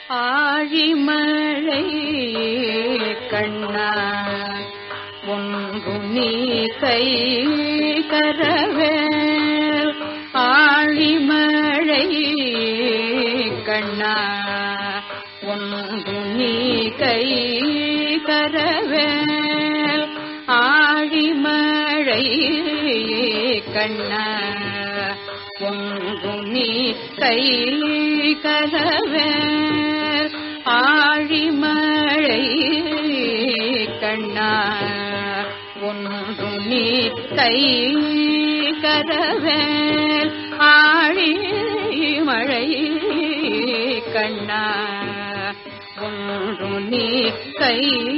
ஆழிமழை கண்ணா ஒன்று நீ கை கரவேல் ஆழிமழை கண்ணா ஒன்று நீ கை கரவேல் ஆழிமழை கண்ணா ஒன்று நீ கை கரவேல் ஆழிமழை கண்ணா ஒன்று நீ கை கரவேல் ஆழிமழை கண்ணா ஒன்று நீ கை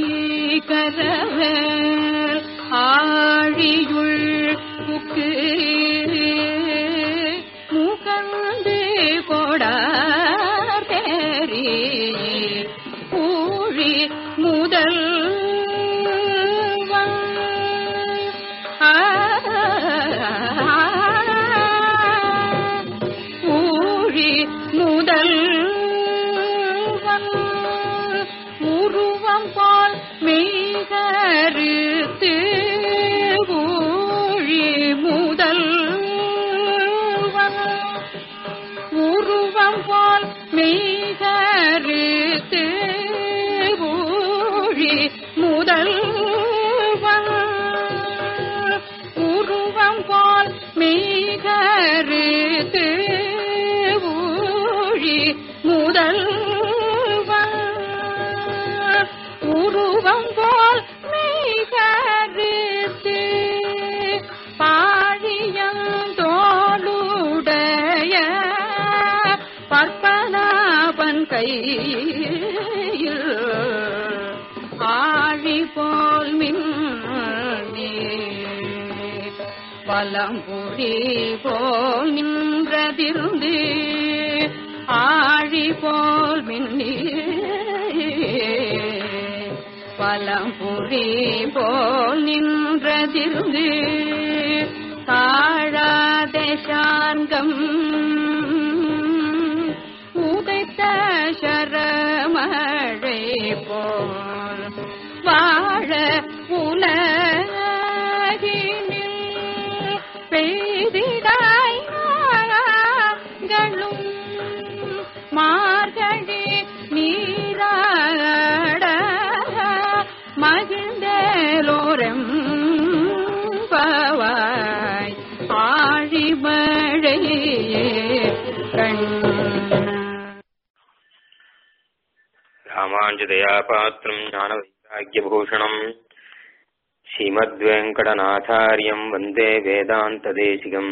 கரவேல் ஆழியுள் புக்கு முகந்து கொடார் தேரி ஊழி முதல் ஊழி முதல் உருவம் போல் மெய்கருத்து ஊழி முதல் உருவம் போல் மெய்கருத்து ஊழி முதல் உருவம் போல் மெய்கருத்து ஊழி முதல் உருவம் போல் மெய்கருத்து பாழியந்தோளுடைய பற்பனாபன் கையில் ஆழி போல் மின்னே பலம்புரி போல் நின்றதிருந்து ஆழி போல் மின்னே பலம்புரி போல் நின்றதிருந்து தாழாத சார்கம் உதைத்த சரமழை போல் வாழ உலகினில் பெய்திடாய் களும் மார்கழி நீராட மகிழ்ந்தேலோரம் பவாய் ஆழிமழையே கண்ண ராமாஞ்சதயாபாத்திரம் ஞானவைராக்கியபூஷணம் ஸ்ரீமத்வேங்கடநாதாரியம் வந்தே வேதாந்ததேசிகம்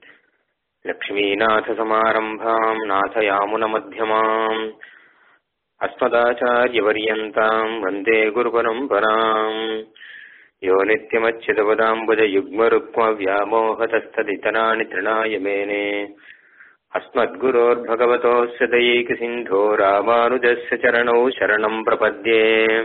லக்ஷ்மீநாथसमारम्भाम् नाथयामुनमध्यमाम् अस्मदाचार्यपर्यन्ताम् वन्दे गुरुपरम्पराम् यो नित्यमच्युतपदाम्बुजयुग्मरुक्मव्यामोहतस्तदितराणि तृणाय मेने अस्मद्गुरोर्भगवतोऽस्य दयैकसिन्धो रामानुजस्य चरणौ शरणम् प्रपद्ये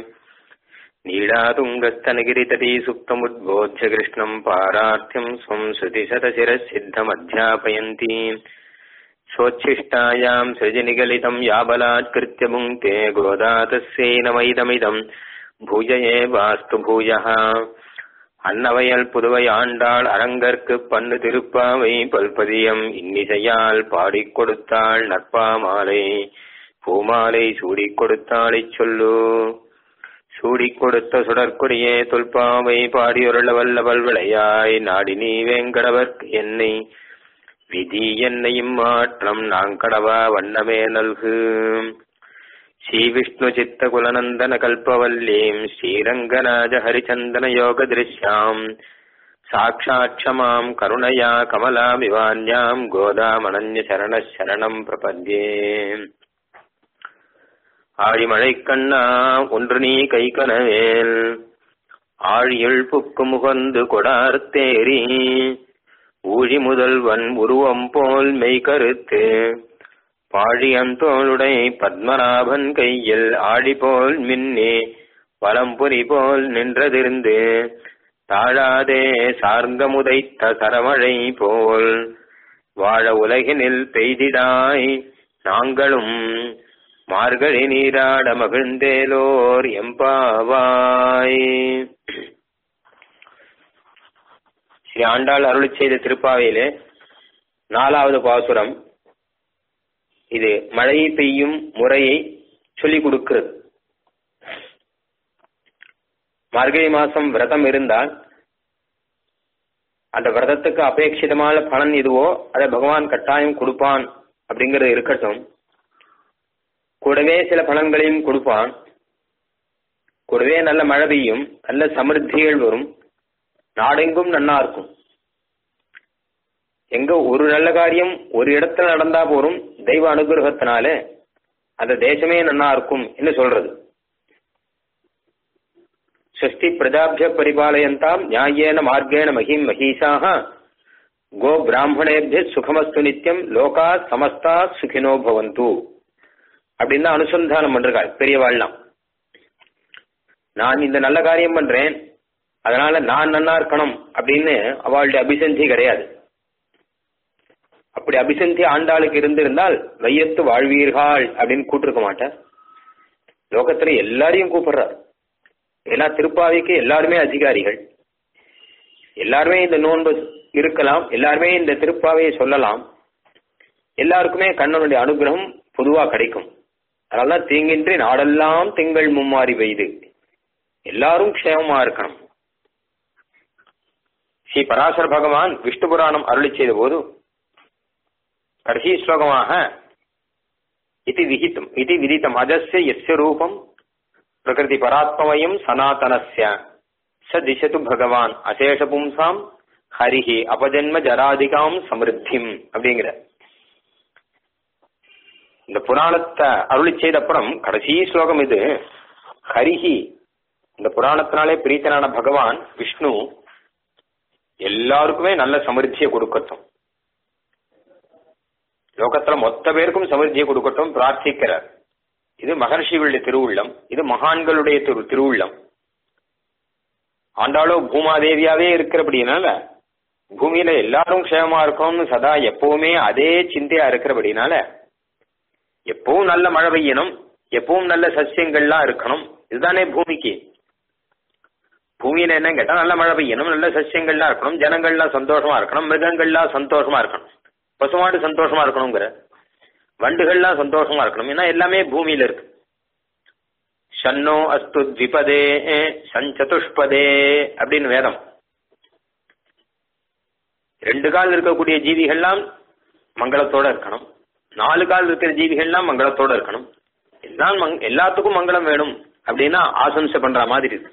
नीलातुङ्गस्तनगिरितटी सुप्तमुद्बोध्य कृष्णम् पारार्थ्यम् स्वम् श्रुतिशतशिरःसिद्धमध्यापयन्ती सोच्छिष्टायाम् सृजनिगलितम् याबलात्कृत्य भुङ्क्ते गोदा तस्यै नमैदमिदम् भूय एवास्तु भूयः அன்னவயல் புதுவை ஆண்டாள் அரங்கற்கு பண்ணு திருப்பாவை பல்பதியம் இன்னிசையால் பாடிக் கொடுத்தாள் நற்பாமாலை பூமாலை சூடிக் கொடுத்தாளைச் சொல்லு சூடிக் கொடுத்த சுடற்கொடியே தொல்பாவை பாடியொருள வல்ல வல்விளையாய் நாடி நீ வேங்கடவர்க்கு என்னை விதி என்னையும் மாற்றம் நாங்கடவா வண்ணமே நல்கு श्रीविष्णुचित्तकुलनन्दन कल्पवल्लीम् श्रीरङ्गनाज हरिचन्दन योगदृश्याम् साक्षात् क्षमाम् करुणया कमलामिवान्याम् गोदामनन्यशरणः शरणम् प्रपद्ये ஆழிமழைக்கண்ணா ஒன்று நீ கை கனவேல் ஆழியுள் புக்கு முகந்து கொடார்த்தேரி ஊழி முதல்வன் உருவம் போல் மெய் கருத்து பாழியந்தோளுடை பத்மநாபன் கையில் ஆடி போல் மின்னே வலம்புரி போல் நின்றதிருந்து தாழாதே சார்ந்தமுதைத்த சரமழை போல் வாழ உலகினில் பெய்திடாய் நாங்களும் மார்கழி நீராட மகிழ்ந்தேலோர் எம்பாவாய் ஸ்ரீ ஆண்டாள் அருளி செய்த திருப்பாவையிலே நாலாவது பாசுரம் இது மழை பெய்யும் முறையை சொல்லிக் கொடுக்கிறது மார்கழி மாசம் விரதம் இருந்தால் அந்த விரதத்துக்கு அபேட்சிதமான பலன் எதுவோ அதை பகவான் கட்டாயம் கொடுப்பான் அப்படிங்கிறது இருக்கட்டும் கூடவே சில பலன்களையும் கொடுப்பான் கூடவே நல்ல மழை பெய்யும் நல்ல சமிருத்திகள் வரும் நாடெங்கும் நன்னா இருக்கும் எங்க ஒரு நல்ல காரியம் ஒரு இடத்துல நடந்தா போரும் தெய்வ அனுகிரகத்தினால அந்த தேசமே நன்னா இருக்கும் என்று சொல்றது ஸ்வஸ்தி பிரஜாபிய பரிபாலயந்தாம் நியாயேன மார்க்கேண மகிம் மகீஷாக கோ பிராமணேபிய சுகமஸ்து நித்தியம் லோகா சமஸ்தா சுகினோ பவந்து அப்படின்னு தான் அனுசந்தானம் பண்றாள் பெரியவாள்லாம் நான் இந்த நல்ல காரியம் பண்றேன் அதனால நான் நன்னா இருக்கணும் அப்படின்னு அவளுடைய அபிசந்தி கிடையாது அப்படி அபிசந்தி ஆண்டாளுக்கு இருந்திருந்தால் வையத்து வாழ்வீர்கள் அப்படின்னு கூட்டிருக்க மாட்டார் லோகத்துல எல்லாரையும் கூப்பிடுறார் எல்லா திருப்பாவிக்கு எல்லாருமே அதிகாரிகள் எல்லாருமே இந்த நோன்பு இருக்கலாம் எல்லாருமே இந்த திருப்பாவையை சொல்லலாம் எல்லாருக்குமே கண்ணனுடைய அனுகிரகம் பொதுவா கிடைக்கும் அதனால தீங்கின்றி நாடெல்லாம் திங்கள் மும்மாறி பெய்து எல்லாரும் க்ஷேமமா இருக்கணும் ஸ்ரீ பராசர பகவான் விஷ்ணு புராணம் அருளி செய்த போது கடைசி ஸ்லோகமாக இது விகிதம் இது விதித்தம் அஜஸ்ய எஸ்ய ரூபம் பிரகிருதி பராத்மவயம் சனாதனஸ்ய ச திசது பகவான் அசேஷ பும்சாம் ஹரிஹி அபஜன்ம ஜராதிகாம் சமிருத்திம் அப்படிங்கிற இந்த புராணத்தை அருளி செய்த அப்புறம் கடைசி ஸ்லோகம் இது ஹரிஹி இந்த புராணத்தினாலே பிரீத்தனான பகவான் விஷ்ணு எல்லாருக்குமே நல்ல சமிருத்தியை கொடுக்கட்டும் லோகத்துல மொத்த பேருக்கும் சமிருத்தியை கொடுக்கட்டும் பிரார்த்திக்கிறார் இது மகர்ஷிகளுடைய திருவுள்ளம் இது மகான்களுடைய திரு திருவுள்ளம் ஆண்டாளோ பூமாதேவியாவே இருக்கிறபடினால பூமியில எல்லாரும் க்ஷேமமா இருக்கணும்னு சதா எப்பவுமே அதே சிந்தையா இருக்கிறபடினால எப்பவும் நல்ல மழை பெய்யணும் எப்பவும் நல்ல சசியங்கள்லாம் இருக்கணும் இதுதானே பூமிக்கு பூமியில என்ன கேட்டா நல்ல மழை பெய்யணும் நல்ல சசியங்கள்லாம் இருக்கணும் ஜனங்கள்லாம் சந்தோஷமா இருக்கணும் மிருகங்கள்லாம் சந்தோஷமா இருக்கணும் பசுமாடு சந்தோஷமா இருக்கணுங்கிற வண்டுகள்லாம் சந்தோஷமா இருக்கணும் ஏன்னா எல்லாமே பூமியில இருக்கு ஷன்னோ அஸ்து த்விபதே சஞ்சதுஷ்பதே அப்படின்னு வேதம் ரெண்டு கால் இருக்கக்கூடிய ஜீவிகள்லாம் மங்களத்தோட இருக்கணும் நாலு கால் இருக்கிற ஜீவிகள்லாம் மங்களத்தோட இருக்கணும் எல்லாம் மங்- எல்லாத்துக்கும் மங்களம் வேணும் அப்படின்னா ஆசம்சை பண்ற மாதிரி இருக்கு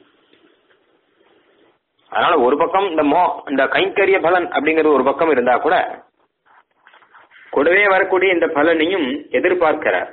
அதனால ஒரு பக்கம் இந்த மோ இந்த கைங்கரிய பலன் அப்படிங்கிறது ஒரு பக்கம் இருந்தா கூட கூடவே வரக்கூடிய இந்த பலனையும் எதிர்பார்க்கிறார்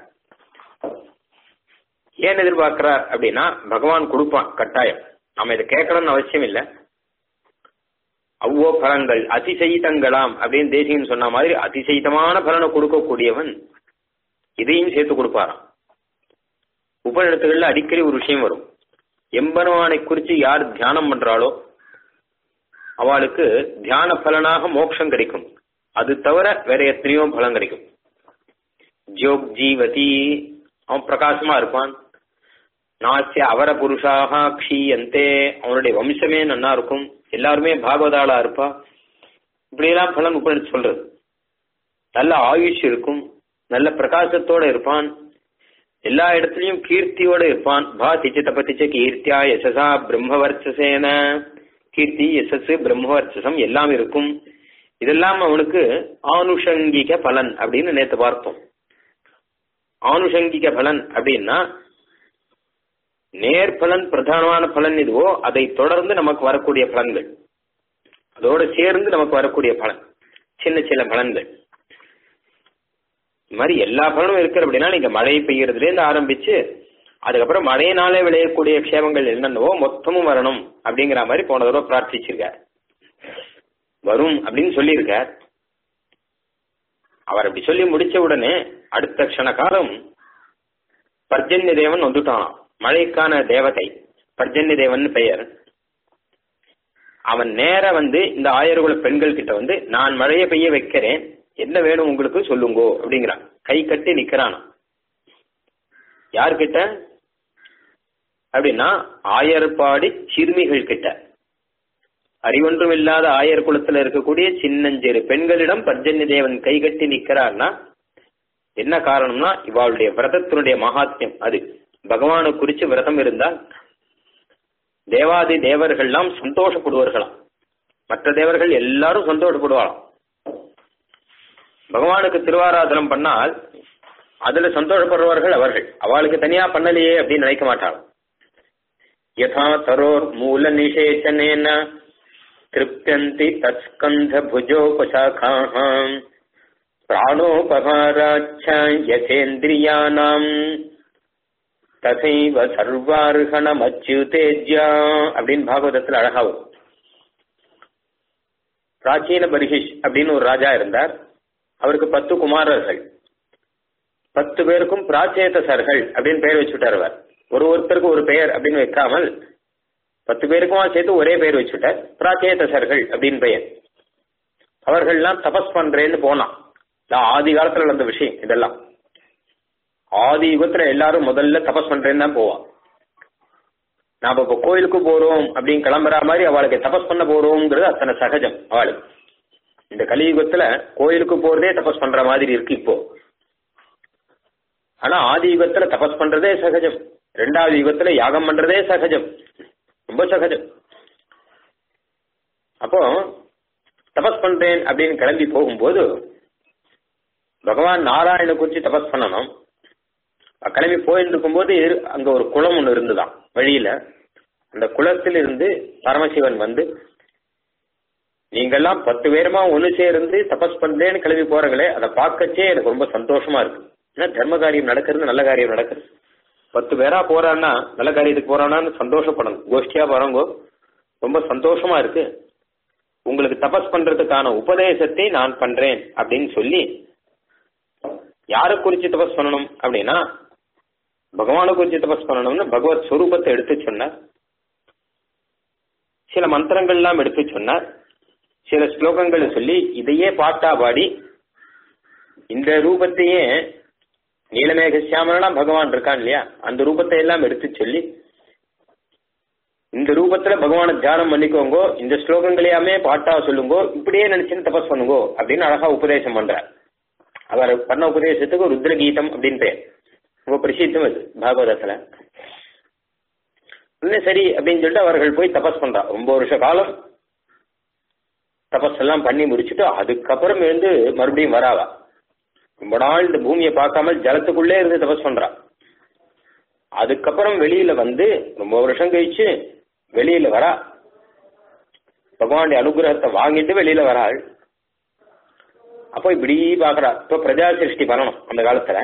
ஏன் எதிர்பார்க்கிறார் அப்படின்னா பகவான் கொடுப்பான் கட்டாயம் நாம இதை கேட்கணும்னு அவசியம் இல்லை அவ்வோ பலன்கள் அதிசயித்தங்களாம் அப்படின்னு தேசியம் சொன்ன மாதிரி அதிசயித்தமான பலனை கொடுக்கக்கூடியவன் இதையும் சேர்த்து கொடுப்பாராம் உபநிடத்துகள்ல அடிக்கடி ஒரு விஷயம் வரும் எம்பெருமானை குறித்து யார் தியானம் பண்றாளோ அவளுக்கு தியான பலனாக மோட்சம் கிடைக்கும் அது தவிர வேற எத்தனையோ பலன் கிடைக்கும் ஜோக் ஜீவதி அவன் பிரகாசமா இருப்பான் நாசிய அவர புருஷாக க்ஷீயந்தே அவனுடைய வம்சமே நன்னா இருக்கும் எல்லாருமே பாகவதாளா இருப்பா இப்படியெல்லாம் பலன் உபநிடத்து சொல்றது நல்ல ஆயுஷ் இருக்கும் நல்ல பிரகாசத்தோட இருப்பான் எல்லா இடத்துலயும் கீர்த்தியோட இருப்பான் பாதிச்ச தபதிச்ச கீர்த்தியா யசசா பிரம்மவர்ச்சசேன கீர்த்தி யசஸ் பிரம்மவர்ச்சசம் எல்லாம் இருக்கும் இதெல்லாம் அவனுக்கு ஆனுஷங்கிக பலன் அப்படின்னு நேத்து பார்த்தோம் ஆனுஷங்கிக பலன் அப்படின்னா நேர்பலன் பிரதானமான பலன் இதுவோ அதை தொடர்ந்து நமக்கு வரக்கூடிய பலன்கள் அதோட சேர்ந்து நமக்கு வரக்கூடிய பலன் சின்ன சின்ன பலன்கள் இது மாதிரி எல்லா பலனும் இருக்கிற அப்படின்னா நீங்க மழை பெய்யறதுல இருந்து ஆரம்பிச்சு அதுக்கப்புறம் மழையினாலே விளையக்கூடிய க்ஷேமங்கள் என்னென்னவோ மொத்தமும் வரணும் அப்படிங்கிற மாதிரி போன தடவை பிரார்த்திச்சிருக்கார் வரும் அப்படின்னு சொல்லியிருக்கார் அவர் அப்படி சொல்லி முடிச்ச உடனே அடுத்த க்ஷண காலம் பர்ஜன்ய தேவன் வந்துட்டான் மழைக்கான தேவதை பர்ஜன்ய தேவன் பெயர் அவன் நேர வந்து இந்த ஆயிரகுல பெண்கள் கிட்ட வந்து நான் மழையை பெய்ய வைக்கிறேன் என்ன வேணும் உங்களுக்கு சொல்லுங்கோ அப்படிங்கிறான் கை கட்டி நிக்கிறான் யார்கிட்ட அப்படின்னா ஆயர்பாடி சிறுமிகள் கிட்ட அறிவொன்றும் இல்லாத ஆயர் குலத்துல இருக்கக்கூடிய சின்னஞ்சிறு பெண்களிடம் பர்ஜன்ய தேவன் கைகட்டி நிக்கிறார்னா என்ன காரணம்னா இவாளுடைய விரதத்தினுடைய மகாத்மியம் அது பகவானை குறிச்சு விரதம் இருந்தால் தேவாதி தேவர்கள்லாம் சந்தோஷப்படுவார்களாம் மற்ற தேவர்கள் எல்லாரும் சந்தோஷப்படுவாளாம் பகவானுக்கு திருவாராதனம் பண்ணால் அதுல சந்தோஷப்படுறவர்கள் அவர்கள் அவளுக்கு தனியா பண்ணலையே அப்படின்னு நினைக்க மாட்டாள் யதா தரோர் மூல நிஷேச்சனேன திருப்தியந்தி தத்ஸ்கந்த புஜோபசாகாம் பிராணோபகாராச்ச யசேந்திரியானாம் தசைவ சர்வார்ஹணம் அச்சுதேஜ்யா அப்படின்னு பாகவதத்தில் அழகா வரும் பிராச்சீன பரிஷிஷ் அப்படின்னு ஒரு ராஜா இருந்தார் அவருக்கு பத்து குமாரர்கள் பத்து பேருக்கும் பிராச்சேதசர்கள் அப்படின்னு பெயர் வச்சுட்டார் அவர் ஒரு ஒருத்தருக்கு ஒரு பெயர் அப்படின்னு வைக்காமல் பத்து பேருக்கும் சேர்த்து ஒரே பெயர் வச்சுட்டார் பிராச்சேதசர்கள் அப்படின்னு பெயர் அவர்கள்லாம் தபஸ் பண்றேன்னு போனான் ஆதி காலத்துல நடந்த விஷயம் இதெல்லாம் ஆதி யுகத்துல எல்லாரும் முதல்ல தபஸ் பண்றேன்னு தான் போவான் நாம இப்ப கோயிலுக்கு போறோம் அப்படின்னு கிளம்புற மாதிரி அவளுக்கு தபஸ் பண்ண போறோம்ங்கிறது அத்தனை சகஜம் அவளுக்கு இந்த கலியுகத்துல கோயிலுக்கு போறதே தபஸ் பண்ற மாதிரி இருக்கு இப்போ ஆனா ஆதி யுகத்துல தபஸ் பண்றதே சகஜம் ரெண்டாவது யுகத்துல யாகம் பண்றதே சகஜம் ரொம்ப சகஜம் அப்போ தபஸ் பண்றேன் அப்படின்னு கிளம்பி போகும்போது பகவான் நாராயண குறிச்சு தபஸ் பண்ணணும் கிளம்பி போயிட்டு இருக்கும்போது அங்க ஒரு குளம் ஒன்று இருந்துதான் வழியில அந்த குளத்தில் இருந்து பரமசிவன் வந்து நீங்கெல்லாம் பத்து பேருமா ஒன்று சேர்ந்து தபஸ் பண்றேன்னு கிளம்பி போறங்களே அதை பார்க்கச்சே எனக்கு ரொம்ப சந்தோஷமா இருக்கு ஏன்னா தர்ம காரியம் நடக்கிறது நல்ல காரியம் நடக்குது பத்து பேரா போறான்னா நல்ல காரியத்துக்கு போறானான்னு சந்தோஷப்படணும் கோஷ்டியா போறவங்க ரொம்ப சந்தோஷமா இருக்கு உங்களுக்கு தபஸ் பண்றதுக்கான உபதேசத்தை நான் பண்றேன் அப்படின்னு சொல்லி யாரை குறிச்சு தபஸ் பண்ணணும் அப்படின்னா பகவானை குறிச்சு தபஸ் பண்ணணும்னு பகவத் ஸ்வரூபத்தை எடுத்து சொன்னார் சில மந்திரங்கள்லாம் எடுத்து சொன்னார் சில ஸ்லோகங்களை சொல்லி இதையே பாட்டா பாடி இந்த ரூபத்தையே நீலமேக சியாமனா பகவான் இருக்கான் இல்லையா அந்த ரூபத்தை எல்லாம் எடுத்து சொல்லி இந்த ரூபத்துல பகவானை தியானம் பண்ணிக்கோங்கோ இந்த ஸ்லோகங்களையாமே பாட்டா சொல்லுங்கோ இப்படியே நினைச்சுன்னு தபஸ் பண்ணுங்கோ அப்படின்னு அழகா உபதேசம் பண்றார் அவர் பண்ண உபதேசத்துக்கு ருத்ரகீதம் அப்படின்னு பேர் ரொம்ப பிரசித்தம் அது பாகவதத்துல இன்னும் சரி அப்படின்னு சொல்லிட்டு அவர்கள் போய் தபஸ் பண்றா ரொம்ப வருஷ காலம் தபஸ் எல்லாம் பண்ணி முடிச்சுட்டு அதுக்கப்புறம் எழுந்து மறுபடியும் வராவா ரொம்ப நாள் இந்த பூமியை பார்க்காம ஜலத்துக்குள்ளே இருந்து தபஸ் பண்றா அதுக்கப்புறம் வெளியில வந்து ரொம்ப வருஷம் கழிச்சு வெளியில வரா பகவானுடைய அனுகிரகத்தை வாங்கிட்டு வெளியில வராள் அப்போ இப்படி பாக்குறா இப்ப பிரஜா சிருஷ்டி பண்ணணும் அந்த காலத்துல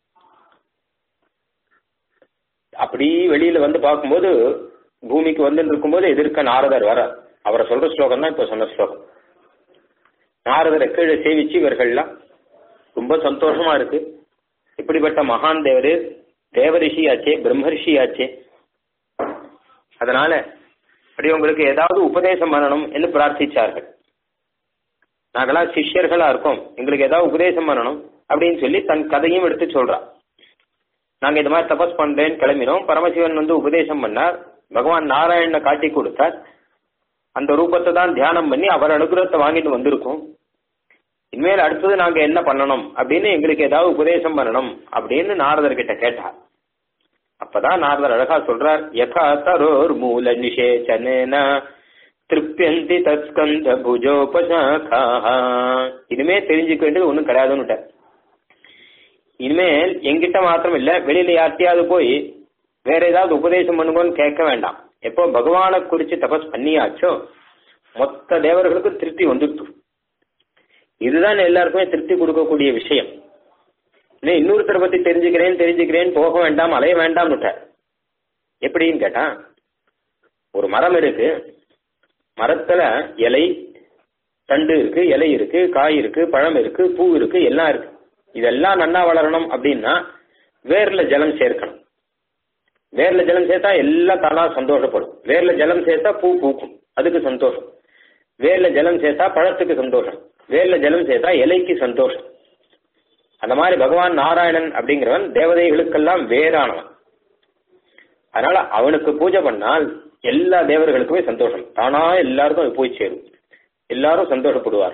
அப்படி வெளியில வந்து பார்க்கும்போது பூமிக்கு வந்து இருக்கும்போது எதிர்க்க நாரதர் வர அவரை சொல்ற ஸ்லோகம் தான் இப்ப சொன்ன ஸ்லோகம் நாரதரை கீழே சேவிச்சு இவர்கள்லாம் ரொம்ப சந்தோஷமா இருக்கு இப்படிப்பட்ட மகான் தேவரு தேவரிஷி ஆச்சே பிரம்மரிஷி ஆச்சே அதனால அப்படி உங்களுக்கு ஏதாவது உபதேசம் பண்ணணும் என்று பிரார்த்திச்சார்கள் நாங்களாம் சிஷ்யர்களா இருக்கோம் எங்களுக்கு ஏதாவது உபதேசம் பண்ணணும் அப்படின்னு சொல்லி தன் கதையும் எடுத்து சொல்றா நாங்க இந்த மாதிரி தபஸ் பண்றேன்னு கிளம்பினோம் பரமசிவன் வந்து உபதேசம் பண்ணார் பகவான் நாராயணனை காட்டி கொடுத்தார் அந்த ரூபத்தை தான் தியானம் பண்ணி அவர் அனுகிரகத்தை வாங்கிட்டு வந்திருக்கோம் இனிமேல் அடுத்தது நாங்க என்ன பண்ணணும் அப்படின்னு எங்களுக்கு ஏதாவது உபதேசம் பண்ணணும் அப்படின்னு நாரதர் கிட்ட கேட்டார் அப்பதான் நாரதர் அழகா சொல்றார் யதா தரோர் மூல நிஷேச்சனேன திருப்தியந்தி தத்ஸ்கந்த புஜோபசாக்காக இனிமே தெரிஞ்சுக்க வேண்டியது ஒன்றும் கிடையாதுன்னு இனிமேல் எங்கிட்ட மாத்திரம் இல்ல வெளியில யார்ட்டையாவது போய் வேற ஏதாவது உபதேசம் பண்ணுங்கன்னு கேட்க வேண்டாம் எப்போ பகவானை குறிச்சு தபஸ் பண்ணியாச்சோ மொத்த தேவர்களுக்கும் திருப்தி வந்துட்டு இதுதான் எல்லாருக்குமே திருப்தி கொடுக்கக்கூடிய விஷயம் இல்லை இன்னொருத்தரை பத்தி தெரிஞ்சுக்கிறேன் தெரிஞ்சுக்கிறேன் போக வேண்டாம் அலைய வேண்டாம் எப்படின்னு கேட்டா ஒரு மரம் இருக்கு மரத்துல இலை தண்டு இருக்கு இலை இருக்கு காய் இருக்கு பழம் இருக்கு பூ இருக்கு எல்லாம் இருக்கு இதெல்லாம் நன்னா வளரணும் அப்படின்னா வேர்ல ஜலம் சேர்க்கணும் வேர்ல ஜலம் சேர்த்தா எல்லாம் தானா சந்தோஷப்படும் வேர்ல ஜலம் சேர்த்தா பூ பூக்கும் அதுக்கு சந்தோஷம் வேர்ல ஜலம் சேர்த்தா பழத்துக்கு சந்தோஷம் வேர்ல ஜலம் சேர்த்தா இலைக்கு சந்தோஷம் அந்த மாதிரி பகவான் நாராயணன் அப்படிங்கிறவன் தேவதைகளுக்கெல்லாம் வேறானவன் அதனால அவனுக்கு பூஜை பண்ணால் எல்லா தேவர்களுக்குமே சந்தோஷம் தானா எல்லாருக்கும் அது போய் சேரும் எல்லாரும் சந்தோஷப்படுவார்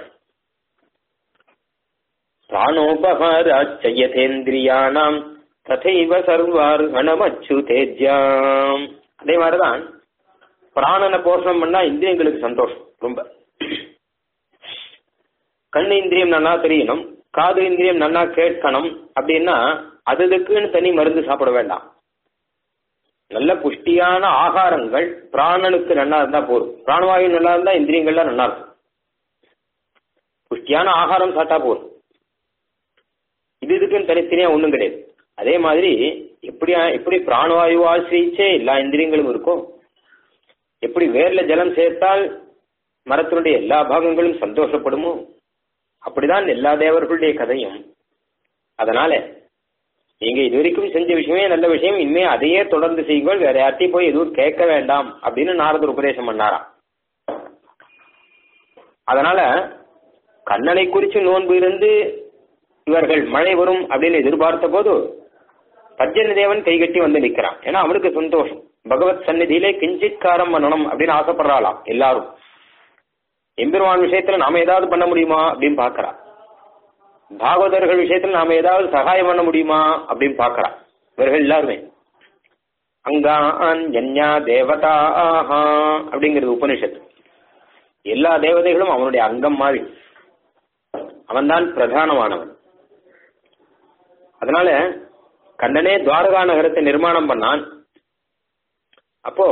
பிராணோபகாரச்சயதேந்திரியானாம் ததைவ சர்வார் கணமச்சுதேஜ்யாம் அதே மாதிரிதான் பிராணனை போஷணம் பண்ணா இந்திரியங்களுக்கு சந்தோஷம் ரொம்ப கண் இந்திரியம் நன்னா தெரியணும் காது இந்திரியம் நன்னா கேட்கணும் அப்படின்னா அதுக்குன்னு தனி மருந்து சாப்பிட வேண்டாம் நல்ல புஷ்டியான ஆகாரங்கள் பிராணனுக்கு நல்லா இருந்தா போதும் பிராணவாயு நல்லா இருந்தா இந்திரியங்கள்லாம் நல்லா இருக்கும் புஷ்டியான ஆகாரம் சாப்பிட்டா போதும் இது இதுக்குன்னு தனித்தனியா ஒண்ணும் கிடையாது அதே மாதிரி எப்படி எப்படி பிராணவாயு ஆசிரியிச்சே எல்லா இந்திரியங்களும் இருக்கும் எப்படி வேர்ல ஜலம் சேர்த்தால் மரத்தினுடைய எல்லா பாகங்களும் சந்தோஷப்படுமோ அப்படிதான் எல்லா தேவர்களுடைய கதையும் அதனால நீங்க இது வரைக்கும் செஞ்ச விஷயமே நல்ல விஷயம் இனிமே அதையே தொடர்ந்து செய்யுங்கள் வேற யார்ட்டையும் போய் எதுவும் கேட்க வேண்டாம் அப்படின்னு நாரதர் உபதேசம் பண்ணாராம் அதனால கண்ணனை குறிச்சு நோன்பு இருந்து இவர்கள் மழை வரும் அப்படின்னு எதிர்பார்த்த போது பஜ்ஜன தேவன் கைகட்டி வந்து நிக்கிறான் ஏன்னா அவனுக்கு சந்தோஷம் பகவத் சந்நிதியிலே கிஞ்சித்காரம் பண்ணணும் அப்படின்னு ஆசைப்படுறாளாம் எல்லாரும் எம்பெருமான் விஷயத்துல நாம ஏதாவது பண்ண முடியுமா அப்படின்னு பாக்குறா பாகவதர்கள் விஷயத்துல நாம ஏதாவது சகாயம் பண்ண முடியுமா அப்படின்னு பாக்குறா இவர்கள் எல்லாருமே அங்கான் ஜன்யா தேவதா அப்படிங்கிறது உபனிஷத்து எல்லா தேவதைகளும் அவனுடைய அங்கம் மாதிரி அவன்தான் பிரதானமானவன் அதனால கண்ணனே துவாரகா நகரத்தை நிர்மாணம் பண்ணான் அப்போ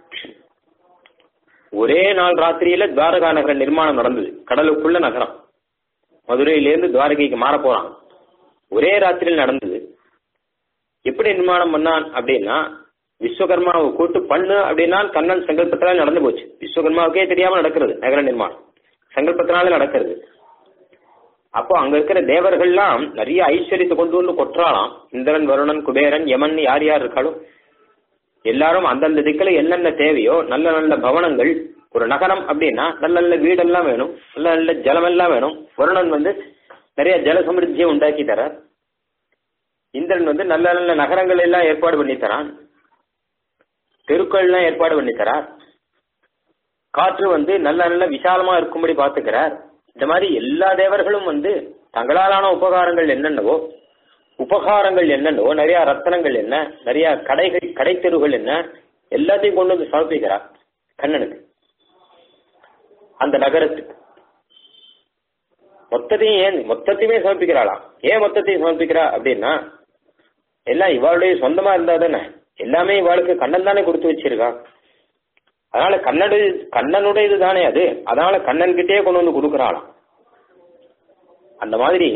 ஒரே நாள் ராத்திரியில துவாரகா நகர நிர்மாணம் நடந்தது கடலுக்குள்ள நகரம் மதுரையிலேருந்து துவாரகைக்கு மாற போறான் ஒரே ராத்திரியில் நடந்தது எப்படி நிர்மாணம் பண்ணான் அப்படின்னா விஸ்வகர்மாவை கூட்டு பண்ணு அப்படின்னா கண்ணன் சங்கல்பத்தினால நடந்து போச்சு விஸ்வகர்மாவுக்கே தெரியாம நடக்கிறது நகர நிர்மாணம் சங்கல்பத்தினால நடக்கிறது அப்போ அங்க இருக்கிற தேவர்கள்லாம் நிறைய ஐஸ்வர்யத்தை கொண்டு வந்து கொட்டுறாளாம் இந்திரன் வருணன் குபேரன் யமன் யார் யார் இருக்காலும் எல்லாரும் அந்தந்த திக்கில் என்னென்ன தேவையோ நல்ல நல்ல பவனங்கள் ஒரு நகரம் அப்படின்னா நல்ல நல்ல வீடெல்லாம் வேணும் நல்ல நல்ல ஜலமெல்லாம் வேணும் வருணன் வந்து நிறைய ஜல சமிருத்தியை உண்டாக்கி தரார் இந்திரன் வந்து நல்ல நல்ல நகரங்கள் எல்லாம் ஏற்பாடு பண்ணி தரான் தெருக்கள் எல்லாம் ஏற்பாடு பண்ணி தரார் காற்று வந்து நல்ல நல்ல விசாலமா இருக்கும்படி பாத்துக்கிறார் இந்த மாதிரி எல்லா தேவர்களும் வந்து தங்களாலான உபகாரங்கள் என்னென்னவோ உபகாரங்கள் என்னென்னவோ நிறைய ரத்தனங்கள் என்ன நிறைய கடைகள் கடை தெருவுகள் என்ன எல்லாத்தையும் கொண்டு வந்து சமர்ப்பிக்கிறார் கண்ணனுக்கு அந்த நகரத்துக்கு மொத்தத்தையும் ஏன் மொத்தத்தையுமே சமர்ப்பிக்கிறாளாம் ஏன் மொத்தத்தையும் சமர்ப்பிக்கிறா அப்படின்னா எல்லாம் இவாளுடைய சொந்தமா இருந்தா தானே எல்லாமே இவாளுக்கு கண்ணன் தானே கொடுத்து வச்சிருக்கான் அதனால கண்ணடு கண்ணனுடையது தானே அது அதனால கண்ணன் கிட்டே கொண்டு வந்து கொடுக்கறாளாம் அந்த மாதிரி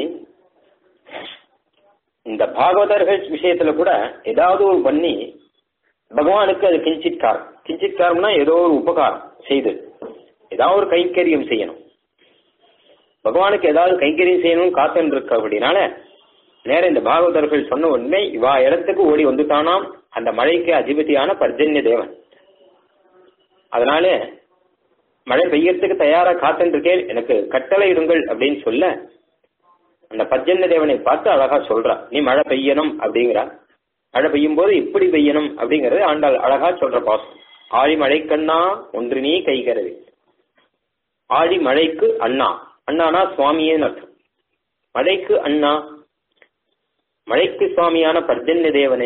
இந்த பாகவதர்கள் விஷயத்துல கூட ஏதாவது ஒரு பண்ணி பகவானுக்கு அது கிஞ்சித்காரம் கிஞ்சித்காரம்னா ஏதோ ஒரு உபகாரம் செய்து ஏதாவது ஒரு கைங்கரியம் செய்யணும் பகவானுக்கு ஏதாவது கைங்கரியம் செய்யணும்னு காத்துன்னு இருக்க அப்படின்னால நேர இந்த பாகவதர்கள் சொன்ன உடனே இவா இடத்துக்கு ஓடி வந்துட்டானாம் அந்த மழைக்கு அதிபதியான பர்ஜன்ய தேவன் அதனால மழை பெய்யறதுக்கு தயாரா காத்துன்னு இருக்கேன் எனக்கு கட்டளை இடுங்கள் அப்படின்னு சொல்ல அந்த பர்ஜன்ய தேவனை பார்த்து அழகா சொல்றா நீ மழை பெய்யணும் அப்படிங்கிறா மழை பெய்யும் போது இப்படி பெய்யணும் அப்படிங்கறது ஆண்டாள் அழகா சொல்ற பாசம் ஆழி மழைக்கண்ணா ஒன்று நீ கைகிறது ஆழி மழைக்கு அண்ணா அண்ணானா சுவாமியேன்னு அர்த்தம் மழைக்கு அண்ணா மழைக்கு சுவாமியான பர்ஜன்ய தேவனே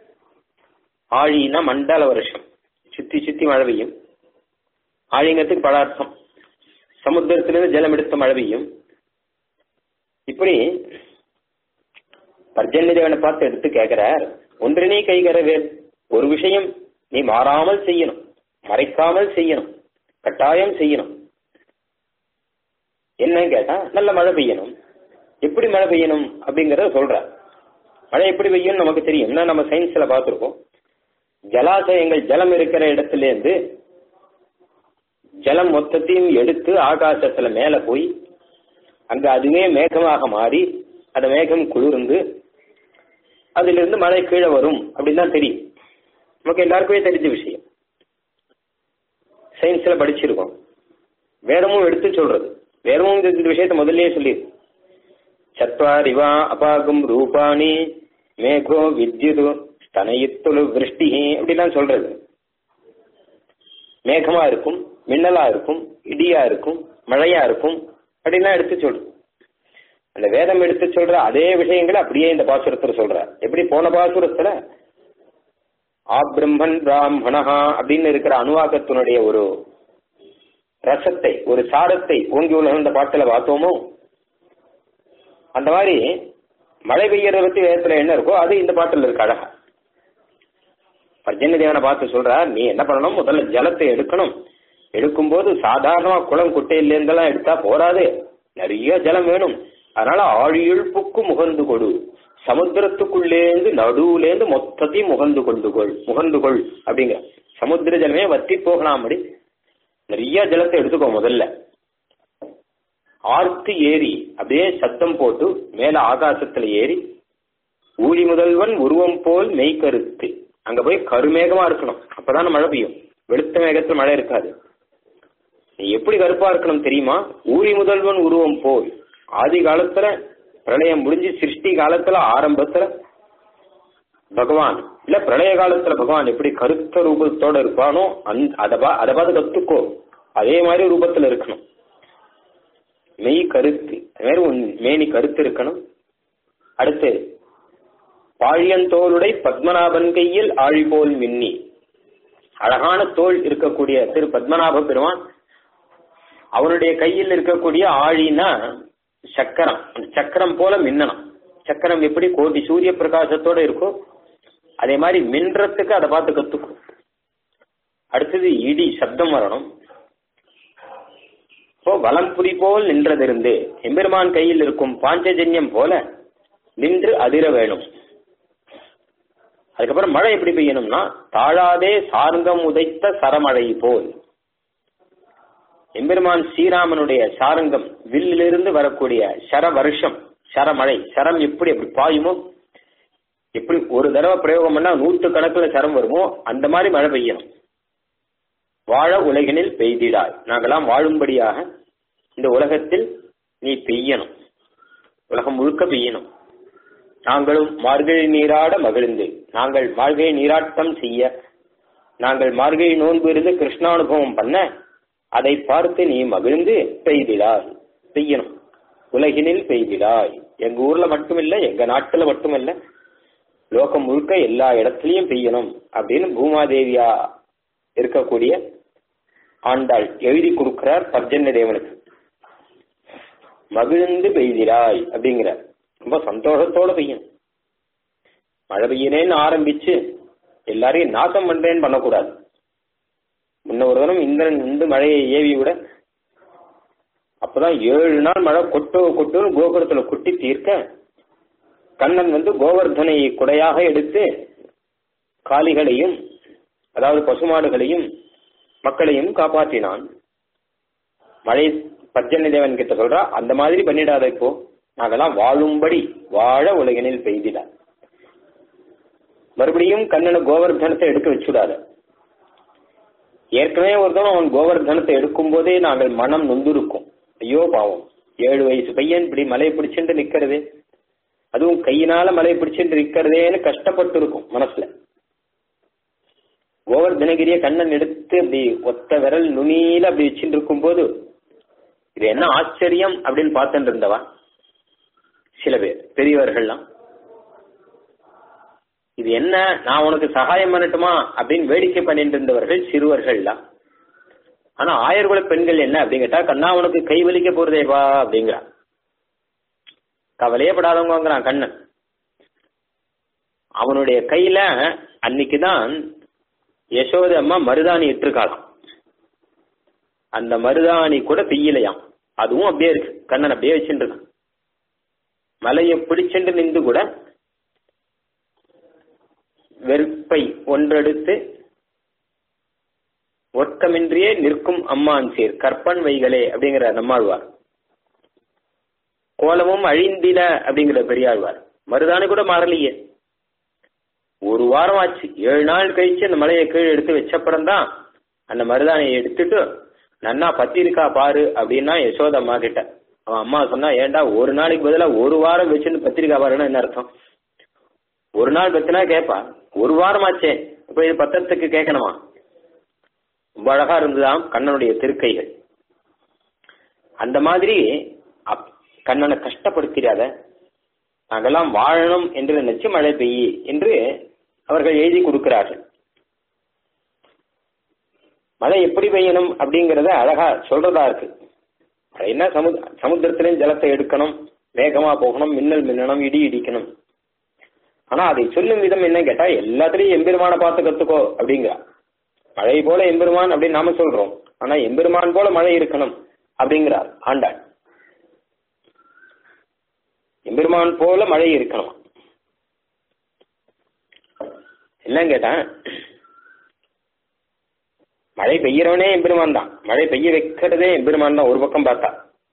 ஆழினா மண்டல வருஷம் சுத்தி சுத்தி மழை பெய்யும் ஆழிங்கிறதுக்கு பல அர்த்தம் சமுத்திரத்திலிருந்து ஜலம் எடுத்த மழை பெய்யும் இப்படி பர்ஜன்ய தேவனை பார்த்து எடுத்து கேட்கிறார் ஒன்றினே கைகரவேல் ஒரு விஷயம் நீ மாறாமல் செய்யணும் மறைக்காமல் செய்யணும் கட்டாயம் செய்யணும் என்னன்னு கேட்டா நல்ல மழை பெய்யணும் எப்படி மழை பெய்யணும் அப்படிங்கறத சொல்ற மழை எப்படி பெய்யும் நமக்கு தெரியும் ஏன்னா நம்ம சயின்ஸ்ல பார்த்துருக்கோம் ஜலாசயங்கள் ஜலம் இருக்கிற இடத்துல இருந்து ஜலம் மொத்தத்தையும் எடுத்து ஆகாசத்துல மேல போய் அங்க அதுவே மேகமாக மாறி அந்த மேகம் குளிர்ந்து அதுல இருந்து மழை கீழே வரும் அப்படின்னு தான் தெரியும் நமக்கு எல்லாருக்குமே தெரிஞ்ச விஷயம் சயின்ஸ்ல படிச்சிருக்கோம் வேதமும் எடுத்து சொல்றது வேதமும் இந்த விஷயத்த முதல்லயே சொல்லி சத்வாரி வா அபாகும் ரூபாணி மேகோ வித்யுது ஸ்தனயித்துலு விருஷ்டி அப்படிலாம் சொல்றது மேகமா இருக்கும் மின்னலா இருக்கும் இடியா இருக்கும் மழையா இருக்கும் அப்படின்லாம் எடுத்து சொல்றது அந்த வேதம் எடுத்து சொல்ற அதே விஷயங்களை அப்படியே இந்த பாசுரத்துல சொல்ற எப்படி போன பாசுரத்துல ஆ பிரம்மன் பிராமணஹா அப்படின்னு இருக்கிற அணுவாக்கத்தினுடைய ஒரு ரசத்தை ஒரு சாரத்தை ஓங்கி உலக பாட்டுல பார்த்தோமோ அந்த மாதிரி மழை பெய்யறத பத்தி வேதத்துல என்ன இருக்கோ அது இந்த பாட்டுல இருக்கு அழகா பர்ஜன்ய தேவனை பார்த்து சொல்றா நீ என்ன பண்ணணும் முதல்ல ஜலத்தை எடுக்கணும் எடுக்கும்போது சாதாரணமா குளம் குட்டையில இருந்தெல்லாம் எடுத்தா போராது நிறைய ஜலம் வேணும் அதனால ஆழியுள் புக்கு முகந்து கொடு சமுத்திரத்துக்குள்ளேந்து நடுவுலேந்து மொத்தத்தையும் முகந்து கொண்டு கொள் முகந்து கொள் அப்படிங்க சமுத்திர ஜலமே வத்தி போகலாம் அப்படி நிறைய ஜலத்தை எடுத்துக்கோ முதல்ல ஆர்த்து ஏறி அப்படியே சத்தம் போட்டு மேல ஆகாசத்துல ஏறி ஊழி முதல்வன் உருவம் போல் மெய்கருத்து அங்க போய் கருமேகமா இருக்கணும் அப்பதானே மழை பெய்யும் வெளுத்த மேகத்துல மழை இருக்காது நீ எப்படி கருப்பா இருக்கணும் தெரியுமா ஊழி முதல்வன் உருவம் போல் ஆதி காலத்துல பிரளயம் முடிஞ்சு சிருஷ்டி காலத்துல ஆரம்பத்துல பகவான் இல்ல பிரளய காலத்துல பகவான் எப்படி கருத்த ரூபத்தோட இருப்பானோ அந்த அதை பா அதை பார்த்து கத்துக்கோ அதே மாதிரி ரூபத்துல இருக்கணும் மெய் கருத்து அது மாதிரி உன் மேனி கருத்து இருக்கணும் அடுத்து பாழியந்தோளுடை பத்மநாபன் கையில் ஆழி போல் மின்னி அழகான தோல் இருக்கக்கூடிய திரு பத்மநாப பெருமான் அவனுடைய கையில் இருக்கக்கூடிய ஆழினா சக்கரம் அந்த சக்கரம் போல மின்னணும் சக்கரம் எப்படி கோடி சூரிய பிரகாசத்தோட இருக்கோ அதே மாதிரி மின்றத்துக்கு அதை பார்த்து கத்துக்கும் அடுத்தது இடி சப்தம் வரணும் இப்போ வலம்புரி போல் நின்றதிருந்து எம்பெருமான் கையில் இருக்கும் பாஞ்சஜன்யம் போல நின்று அதிர வேணும் அதுக்கப்புறம் மழை எப்படி பெய்யணும்னா தாழாதே சார்ந்தம் உதைத்த சரமழை போல் எம்பெருமான் ஸ்ரீராமனுடைய சாரங்கம் வில்லிலிருந்து வரக்கூடிய சர வருஷம் சரமழை சரம் எப்படி அப்படி பாயுமோ எப்படி ஒரு தடவை பிரயோகம் பண்ணா நூற்று கணக்கில் சரம் வருமோ அந்த மாதிரி மழை பெய்யணும் வாழ உலகினில் பெய்திடாய் நாங்கெல்லாம் வாழும்படியாக இந்த உலகத்தில் நீ பெய்யணும் உலகம் முழுக்க பெய்யணும் நாங்களும் மார்கழி நீராட மகிழ்ந்து நாங்கள் மார்கழி நீராட்டம் செய்ய நாங்கள் மார்கழி நோன்பு இருந்து கிருஷ்ணானுபவம் பண்ண அதை பார்த்து நீ மகிழ்ந்து பெய்திடாய் பெய்யணும் உலகினில் பெய்திடாய் எங்க ஊர்ல மட்டுமில்ல எங்க நாட்டுல மட்டுமில்ல லோகம் முழுக்க எல்லா இடத்துலயும் பெய்யணும் அப்படின்னு பூமாதேவியா இருக்கக்கூடிய ஆண்டாள் எழுதி கொடுக்கிறார் பர்ஜன்ய தேவனுக்கு மகிழ்ந்து பெய்திராய் அப்படிங்கிறார் ரொம்ப சந்தோஷத்தோட பெய்யும் மழை பெய்யனேன்னு ஆரம்பிச்சு எல்லாரையும் நாசம் பண்றேன்னு பண்ணக்கூடாது முன்ன ஒரு தரம் இந்திரன் வந்து மழையை ஏவி விட அப்பதான் ஏழு நாள் மழை கொட்டு கொட்டுன்னு கோபுரத்துல கொட்டி தீர்க்க கண்ணன் வந்து கோவர்தனை குடையாக எடுத்து காளிகளையும் அதாவது பசுமாடுகளையும் மக்களையும் காப்பாற்றினான் மழை பர்ஜன்ய தேவன் கிட்ட சொல்றா அந்த மாதிரி பண்ணிடாத இப்போ நாங்கெல்லாம் வாழும்படி வாழ உலகினில் பெய்திட மறுபடியும் கண்ணனை கோவர்தனத்தை எடுக்க வச்சுடாத ஏற்கனவே ஒருத்தவன் அவன் கோவர்தனத்தை எடுக்கும் போதே நாங்கள் மனம் நொந்திருக்கும் ஐயோ பாவம் ஏழு வயசு பையன் இப்படி மலையை பிடிச்சிட்டு நிக்கிறதே அதுவும் கையினால மலையை பிடிச்சிட்டு நிக்கிறதேன்னு கஷ்டப்பட்டு இருக்கும் மனசுல கோவர்தனகிரிய கண்ணன் எடுத்து அப்படி ஒத்த விரல் நுனியில அப்படி வச்சுட்டு இருக்கும் போது இது என்ன ஆச்சரியம் அப்படின்னு பார்த்துட்டு இருந்தவா சில பேர் பெரியவர்கள்லாம் இது என்ன நான் உனக்கு சகாயம் பண்ணட்டுமா அப்படின்னு வேடிக்கை பண்ணிட்டு இருந்தவர்கள் சிறுவர்கள்லாம் ஆனா ஆயர்குல பெண்கள் என்ன அப்படின்னு கேட்டா கண்ணா உனக்கு கை வலிக்க போறதே வா அப்படிங்கிறான் கவலையே படாதவங்கிறான் கண்ணன் அவனுடைய கையில அன்னைக்குதான் யசோத அம்மா மருதாணி இட்டிருக்காளாம் அந்த மருதாணி கூட பெய்யலையாம் அதுவும் அப்படியே இருக்கு கண்ணன் அப்படியே வச்சுட்டு இருக்கான் மலையை பிடிச்சுட்டு நின்று கூட வெறுப்பை ஒன்றெடுத்து ஒர்க்கமின்றியே நிற்கும் அம்மான் சீர் கற்பன் வைகளே அப்படிங்கிற நம்மாழ்வார் கோலமும் அழிந்தில அப்படிங்கிற பெரியாழ்வார் மருதானி கூட மாறலையே ஒரு வாரம் ஆச்சு ஏழு நாள் கழிச்சு அந்த மலையை கீழே எடுத்து வச்சப்பறம் தான் அந்த மருதானியை எடுத்துட்டு நன்னா பத்தி இருக்கா பாரு அப்படின்னா யசோத அம்மா கிட்ட அவன் அம்மா சொன்னா ஏன்டா ஒரு நாளைக்கு பதிலா ஒரு வாரம் வச்சுன்னு பத்திரிக்கை வரணும் என்ன அர்த்தம் ஒரு நாள் பத்தினா கேட்பா ஒரு வாரமாச்சே இப்ப இது பத்திரத்துக்கு கேட்கணுமா ரொம்ப அழகா இருந்ததாம் கண்ணனுடைய திருக்கைகள் அந்த மாதிரி அப்- கண்ணனை கஷ்டப்படுத்திடாத நாங்கெல்லாம் வாழணும் என்று நினைச்சு மழை பெய்யி என்று அவர்கள் எழுதி கொடுக்கிறார்கள் மழை எப்படி பெய்யணும் அப்படிங்கறத அழகா சொல்றதா இருக்கு மழைன்னா சமுத் சமுத்திரத்திலேயும் ஜலத்தை எடுக்கணும் வேகமா போகணும் மின்னல் மின்னணும் இடி இடிக்கணும் ஆனா அதை சொல்லும் விதம் என்ன கேட்டா எல்லாத்துலயும் எம்பெருமான பார்த்து கத்துக்கோ அப்படிங்கிறா மழை போல எம்பெருமான் அப்படின்னு நாம சொல்றோம் ஆனா எம்பெருமான் போல மழை இருக்கணும் அப்படிங்கிறார் ஆண்டாள் எம்பெருமான் போல மழை இருக்கணும் எல்லாம் கேட்டேன் மழை பெய்யறவனே எம்பெருமான் தான் மழை பெய்ய வைக்கிறதே எம்பெருமான் தான் ஒரு பக்கம் பார்த்தா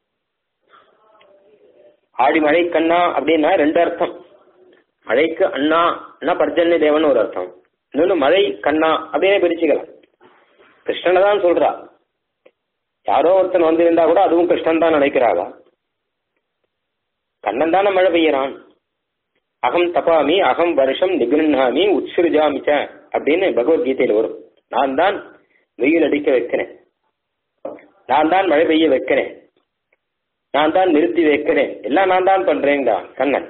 ஆடி மழை கண்ணா அப்படின்னா ரெண்டு அர்த்தம் மழைக்கு அண்ணா அண்ணா பர்ஜன்ய தேவன் ஒரு அர்த்தம் இன்னொன்னு மழை கண்ணா அப்படியே பிரிச்சுக்கலாம் கிருஷ்ணனை தான் சொல்றா யாரோ ஒருத்தன் வந்து இருந்தா கூட அதுவும் கிருஷ்ணன் தான் நினைக்கிறாங்க கண்ணன் தானே மழை பெய்யறான் அகம் தபாமி அகம் வருஷம் நிகிருண்ணாமி உத்ஸ்ருஜாமி ச அப்படின்னு பகவத்கீதையில வரும் நான் தான் வெயில் அடிக்க வைக்கிறேன் நான் தான் மழை பெய்ய வைக்கிறேன் நான் தான் நிறுத்தி வைக்கிறேன் எல்லாம் நான் தான் பண்றேங்கடா கண்ணன்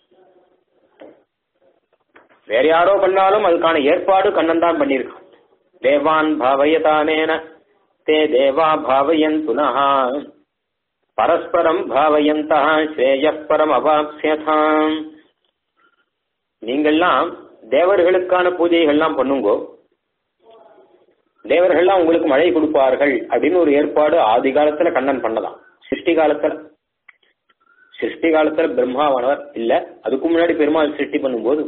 வேற யாரோ பண்ணாலும் அதுக்கான ஏற்பாடு கண்ணன் தான் பண்ணியிருக்கான் தேவான் பாவயதானேன தே தேவா பாவயன் புனः பரஸ்பரம் பாவயந்தா ஸ்ரேயப்பரம் அவாப்சியதாம் நீங்கள்லாம் தேவர்களுக்கான பூஜைகள்லாம் பண்ணுங்கோ தேவர்கள்லாம் உங்களுக்கு மழை கொடுப்பார்கள் அப்படின்னு ஒரு ஏற்பாடு ஆதி காலத்துல கண்ணன் பண்ணலாம் சிருஷ்டி காலத்துல சிருஷ்டி காலத்துல பிரம்மாவானவர் இல்ல அதுக்கு முன்னாடி பெருமாள் சிருஷ்டி பண்ணும்போது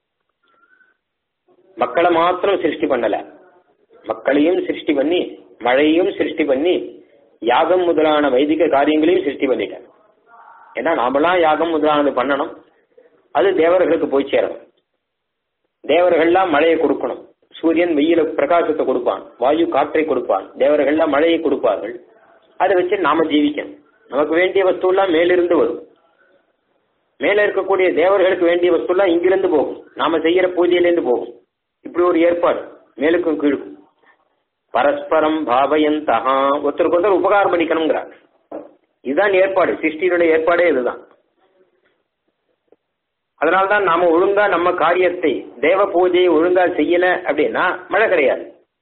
மக்களை மாத்திரம் சிருஷ்டி பண்ணல மக்களையும் சிருஷ்டி பண்ணி மழையும் சிருஷ்டி பண்ணி யாகம் முதலான வைதிக காரியங்களையும் சிருஷ்டி பண்ணிட்டார் ஏன்னா நாமெல்லாம் யாகம் முதலானது பண்ணணும் அது தேவர்களுக்கு போய் சேரணும் தேவர்கள்லாம் மழையை கொடுக்கணும் சூரியன் வெயில பிரகாசத்தை கொடுப்பான் வாயு காற்றை கொடுப்பான் தேவர்கள்லாம் மழையை கொடுப்பார்கள் அதை வச்சு நாம ஜீவிக்கணும் நமக்கு வேண்டிய வஸ்துலாம் மேலிருந்து வரும் மேல இருக்கக்கூடிய தேவர்களுக்கு வேண்டிய வஸ்துலாம் இங்கிருந்து போகும் நாம செய்யற பூஜையிலிருந்து போகும் இப்படி ஒரு ஏற்பாடு மேலுக்கும் கீழுக்கும் பரஸ்பரம் பாவயந்தகா ஒருத்தருக்கு ஒருத்தர் உபகாரம் பண்ணிக்கணுங்கிறார் இதுதான் ஏற்பாடு சிருஷ்டியினுடைய ஏற்பாடே இதுதான் அதனால்தான் நாம ஒழுங்கா நம்ம காரியத்தை தேவ பூஜையை ஒழுங்கா செய்யல அப்படின்னா மழை கிடையாது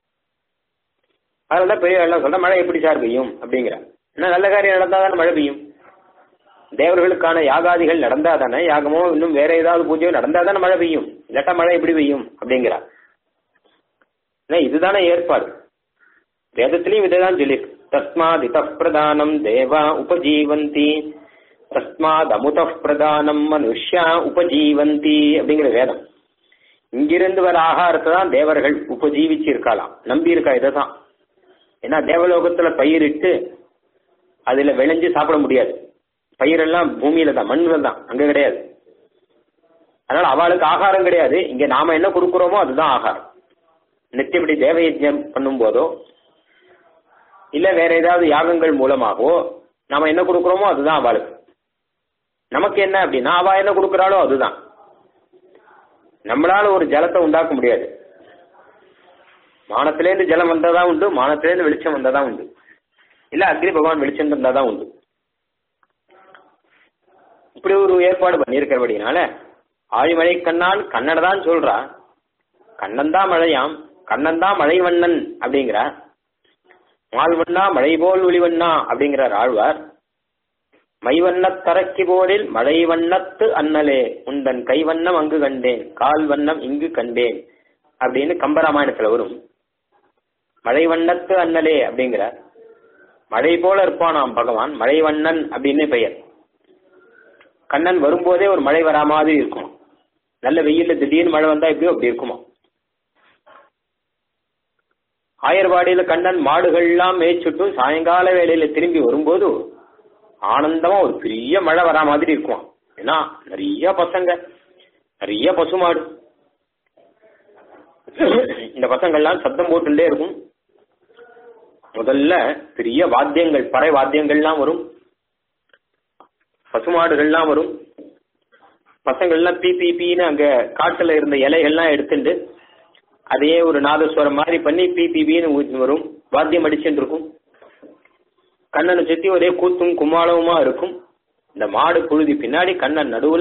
அதனால பெரிய எல்லாம் சொல்ற மழை எப்படி சார் பெய்யும் அப்படிங்கிற என்ன நல்ல காரியம் நடந்தா தானே மழை பெய்யும் தேவர்களுக்கான யாகாதிகள் நடந்தா தானே யாகமோ இன்னும் வேற ஏதாவது பூஜையோ நடந்தா தானே மழை பெய்யும் இல்லாட்டா மழை எப்படி பெய்யும் அப்படிங்கிறா ஏன்னா இதுதானே ஏற்பாடு வேதத்திலையும் இதைதான் சொல்லியிருக்கு தஸ்மாத் இத பிரதானம் தேவா உபஜீவந்தி தஸ்மாத் அமுத பிரதானம் மனுஷ்யா உபஜீவந்தி அப்படிங்கிற வேதம் இங்கிருந்து வர ஆகாரத்தை தான் தேவர்கள் உபஜீவிச்சு இருக்கலாம் நம்பி இருக்கா இதைதான் ஏன்னா தேவலோகத்துல பயிரிட்டு அதுல விளைஞ்சு சாப்பிட முடியாது பயிரெல்லாம் பூமியில தான் மண்ணுல தான் அங்க கிடையாது அதனால அவளுக்கு ஆகாரம் கிடையாது இங்க நாம என்ன கொடுக்குறோமோ அதுதான் ஆகாரம் நித்தியப்படி தேவ யஜ்ஞம் பண்ணும் போதோ இல்ல வேற ஏதாவது யாகங்கள் மூலமாகவோ நாம என்ன கொடுக்குறோமோ அதுதான் அவளுக்கு நமக்கு என்ன அப்படின்னா அவ என்ன கொடுக்கறாளோ அதுதான் நம்மளால ஒரு ஜலத்தை உண்டாக்க முடியாது மானத்திலேருந்து ஜலம் வந்தாதான் உண்டு மானத்திலேருந்து வெளிச்சம் வந்தாதான் உண்டு இல்ல அக்னி பகவான் வெளிச்சம் தந்தாதான் உண்டு இப்படி ஒரு ஏற்பாடு பண்ணியிருக்கிறபடினால ஆழிமழை கண்ணான் கண்ணனை தான் சொல்றா கண்ணன் தான் மழையாம் கண்ணன் தான் மழை வண்ணன் அப்படிங்கிறா மால்வண்ணா மழை போல் ஒளிவண்ணா அப்படிங்கிறார் ஆழ்வார் மைவண்ணத் தரக்கி போரில் மழை வண்ணத்து அண்ணலே உந்தன் கைவண்ணம் அங்கு கண்டேன் கால் வண்ணம் இங்கு கண்டேன் அப்படின்னு கம்பராமாயணத்துல வரும் மழை வண்ணத்து அண்ணலே அப்படிங்கிறார் மழை போல இருப்பானாம் பகவான் மழை வண்ணன் அப்படின்னு பெயர் கண்ணன் வரும்போதே ஒரு மழை வரா மாதிரி இருக்கும் நல்ல வெயில்ல திடீர்னு மழை வந்தா எப்படியோ அப்படி இருக்குமா ஆயர்வாடியில கண்ணன் மாடுகள் எல்லாம் மேய்ச்சுட்டு சாயங்கால வேளையில திரும்பி வரும்போது ஆனந்தமா ஒரு பெரிய மழை வரா மாதிரி இருக்குமா ஏன்னா நிறைய பசங்க நிறைய பசுமாடு இந்த பசங்கள்லாம் சத்தம் போட்டுட்டே இருக்கும் முதல்ல பெரிய வாத்தியங்கள் பறை வாத்தியங்கள்லாம் வரும் பசுமாடுகள்லாம் வரும் பசங்கள்லாம் பீ பீ பீன்னு அங்க காட்டுல இருந்த இலைகள்லாம் எடுத்துட்டு அதையே ஒரு நாதஸ்வரம் மாதிரி பண்ணி பீ பீ பீன்னு ஊத்தி வரும் வாத்தியம் அடிச்சுட்டு இருக்கும் கண்ணனை சுத்தி ஒரே கூத்தும் கும்மாளவுமா இருக்கும் இந்த மாடு புழுதி பின்னாடி கண்ணன் நடுவுல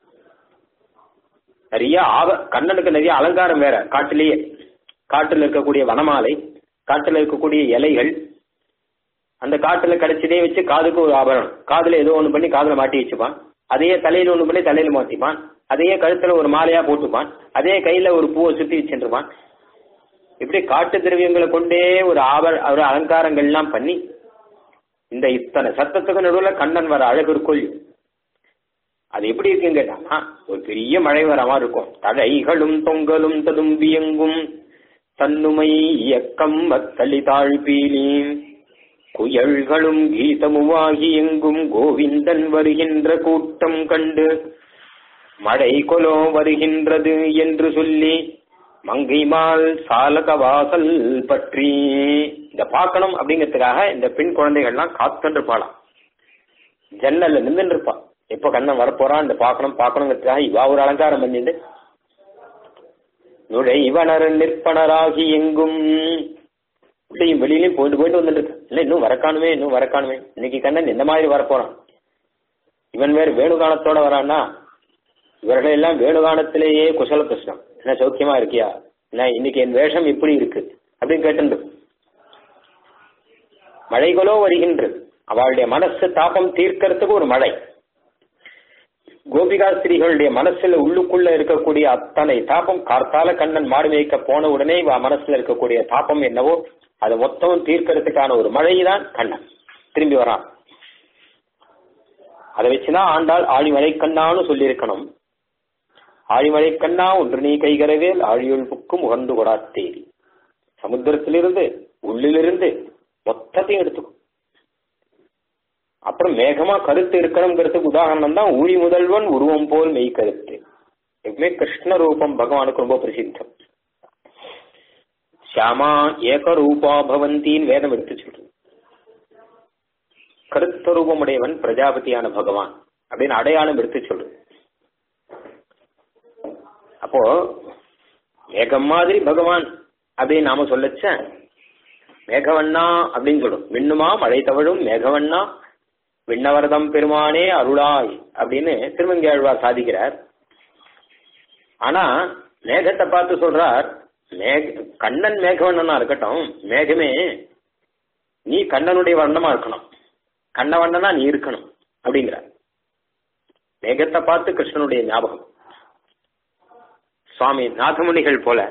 நிறைய ஆவ கண்ணனுக்கு நிறைய அலங்காரம் வேற காட்டிலேயே காட்டுல இருக்கக்கூடிய வனமாலை காட்டுல இருக்கக்கூடிய இலைகள் அந்த காட்டுல கிடைச்சதே வச்சு காதுக்கு ஒரு ஆபரணம் காதுல ஏதோ ஒண்ணு பண்ணி காதுல மாட்டி வச்சுப்பான் அதையே தலையில ஒண்ணு பண்ணி தலையில மாட்டிப்பான் அதையே கழுத்துல ஒரு மாலையா போட்டுப்பான் அதே கையில ஒரு பூவை சுத்தி வச்சுருப்பான் இப்படி காட்டு திரவியங்களை கொண்டே ஒரு ஆபர ஒரு அலங்காரங்கள்லாம் பண்ணி இந்த இத்தனை சத்தத்துக்கு நடுவுல கண்ணன் வர அழகு இருக்குள் அது எப்படி இருக்குன்னு கேட்டாங்கன்னா ஒரு பெரிய மழை வர மாதிரி இருக்கும் தழைகளும் தொங்கலும் ததும்பியங்கும் தன்னுமை இயக்கம் வத்தளி தாழ்பீலீம் குயல்களும் கீதமுமாகி எங்கும் கோவிந்தன் வருகின்ற கூட்டம் கண்டு மழை கொலோ வருகின்றது என்று சொல்லி மங்கைமால் சாலக வாசல் பற்றி இத பார்க்கணும் அப்படிங்கிறதுக்காக இந்த பெண் குழந்தைகள்லாம் காத்துட்டு இருப்பாளாம் ஜன்னல்ல நின்றுட்டு இருப்பா எப்ப கண்ணன் வரப்போறான் இந்த பார்க்கணும் பார்க்கணுங்கிறதுக்காக இவா ஒரு அலங்காரம் பண்ணிட்டு நுழைவனர் நிற்பனராகி எங்கும் உள்ளேயும் வெளியிலையும் போயிட்டு போயிட்டு வந்துட்டு இருக்கு இல்ல இன்னும் வரக்கானுமே இன்னும் வரக்கானுமே இன்னைக்கு கண்ணன் எந்த மாதிரி வரப்போறான் இவன் வேறு வேணுகானத்தோட வரான்னா இவர்கள் எல்லாம் வேணுகானத்திலேயே குசல பிரச்சனம் என்ன சௌக்கியமா இருக்கியா என்ன இன்னைக்கு என் வேஷம் இப்படி இருக்கு அப்படின்னு கேட்டு மழைகளோ வருகின்றது அவளுடைய மனசு தாபம் தீர்க்கறதுக்கு ஒரு மழை கோபிகா ஸ்திரீகளுடைய மனசுல உள்ளுக்குள்ள இருக்கக்கூடிய அத்தனை தாபம் கார்த்தால கண்ணன் மாடு மேய்க்க போன உடனே இவ மனசுல இருக்கக்கூடிய தாபம் என்னவோ அதை மொத்தமும் தீர்க்கறதுக்கான ஒரு மழை தான் கண்ணன் திரும்பி வரான் அதை வச்சுதான் ஆண்டாள் ஆழிமலை கண்ணான்னு சொல்லியிருக்கணும் ஆழிமலை கண்ணா ஒன்று நீ கைகரவேல் ஆழியுள் புக்கும் உகந்து கொடாத்தேரி சமுத்திரத்திலிருந்து உள்ளிலிருந்து மொத்தத்தையும் எடுத்துக்கும் அப்புறம் மேகமா கருத்து இருக்கணுங்கிறதுக்கு உதாரணம் தான் ஊழி முதல்வன் உருவம் போல் மெய் கருத்து எப்பவுமே கிருஷ்ண ரூபம் பகவானுக்கு ரொம்ப பிரசித்தம் ஷியாமா ஏக ரூபா பவந்தின்னு வேதம் எடுத்து சொல்றது கருத்த ரூபமுடையவன் பிரஜாபதியான பகவான் அப்படின்னு அடையாளம் எடுத்து சொல்றது அப்போ மேகம் மாதிரி பகவான் அப்படின்னு நாம சொல்லச்ச மேகவண்ணா அப்படின்னு சொல்றோம் விண்ணுமா மழை தவழும் மேகவண்ணா விண்ணவரதம் பெருமானே அருளாய் அப்படின்னு திருமங்கேழ்வார் சாதிக்கிறார் ஆனா மேகத்தை பார்த்து சொல்றார் மேக கண்ணன் மேகவண்ணனா இருக்கட்டும் மேகமே நீ கண்ணனுடைய வண்ணமா இருக்கணும் கண்ண வண்ணனா நீ இருக்கணும் அப்படிங்கிறார் மேகத்தை பார்த்து கிருஷ்ணனுடைய ஞாபகம் சுவாமி நாதமுனிகள் போல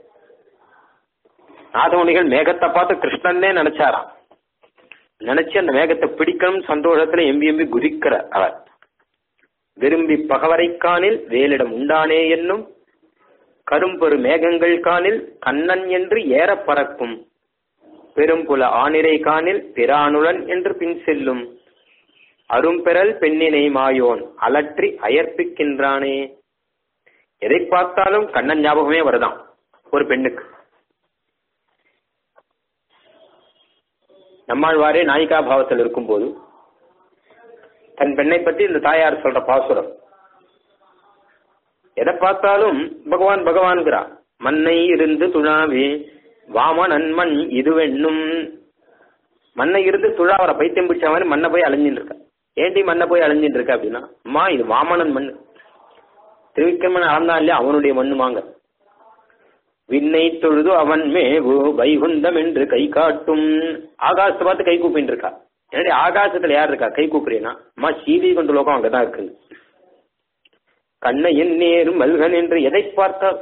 நாதமுனிகள் மேகத்தை பார்த்து கிருஷ்ணன்னே நினைச்சாராம் நினைச்சு அந்த மேகத்தை பிடிக்கணும் சந்தோஷத்துல எம்பி எம்பி குதிக்கிற அவர் விரும்பி பகவரை காணில் வேலிடம் உண்டானே என்னும் கரும்பெரு மேகங்கள் காணில் கண்ணன் என்று ஏற பறக்கும் பெரும்புல ஆனிரை காணில் பிரானுடன் என்று பின் செல்லும் அரும்பெறல் பெண்ணினை மாயோன் அலற்றி அயர்ப்பிக்கின்றானே எதை பார்த்தாலும் கண்ணன் ஞாபகமே வருதான் ஒரு பெண்ணுக்கு நம்மாழ்வாரே நாயிகா பாவத்தில் இருக்கும்போது தன் பெண்ணை பற்றி இந்த தாயார் சொல்ற பாசுரம் எதை பார்த்தாலும் பகவான் பகவான்கிறா மண்ணை இருந்து துழாவே வாமனன் மண் இதுவென்னும் மண்ணை இருந்து துழாவர பைத்தியம் பிடிச்ச மாதிரி மண்ணை போய் அலைஞ்சிட்டு இருக்க ஏண்டி மண்ணை போய் அலைஞ்சிட்டு இருக்க அப்படின்னா அம்மா இது வாமனன் மண் திருவிக்கிரமன் அளந்தான் இல்லையா அவனுடைய மண்ணுமாங்க விண்ணை தொழுது அவன் மேவு வைகுந்தம் என்று கை காட்டும் ஆகாசத்தை பார்த்து கை கூப்பின்னு இருக்கா என்னடி ஆகாசத்துல யார் இருக்கா கை கூப்பிடுறேன்னா அம்மா சீதை கொண்டு லோகம் அங்கதான் இருக்கு கண்ணையின் நேரு மல்கன் என்று எதை பார்த்தால்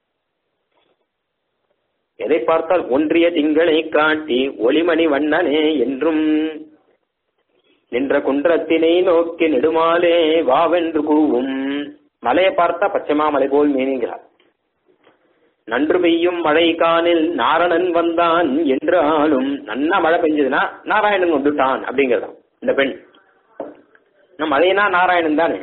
எதை பார்த்தால் ஒன்றிய திங்களை காட்டி ஒளிமணி வண்ணனே என்றும் நின்ற குன்றத்தினை நோக்கி நெடுமாலே வாவென்று கூவும் மலையை பார்த்தா பச்சைமா மலை போல் மீனுங்கிறார் நன்று பெய்யும் மழை காணில் நாரணன் வந்தான் என்றாலும் நன்னா மழை பெஞ்சதுன்னா நாராயணன் வந்துட்டான் அப்படிங்கிறதான் இந்த பெண் நம்ம மழைனா நாராயணன் தானே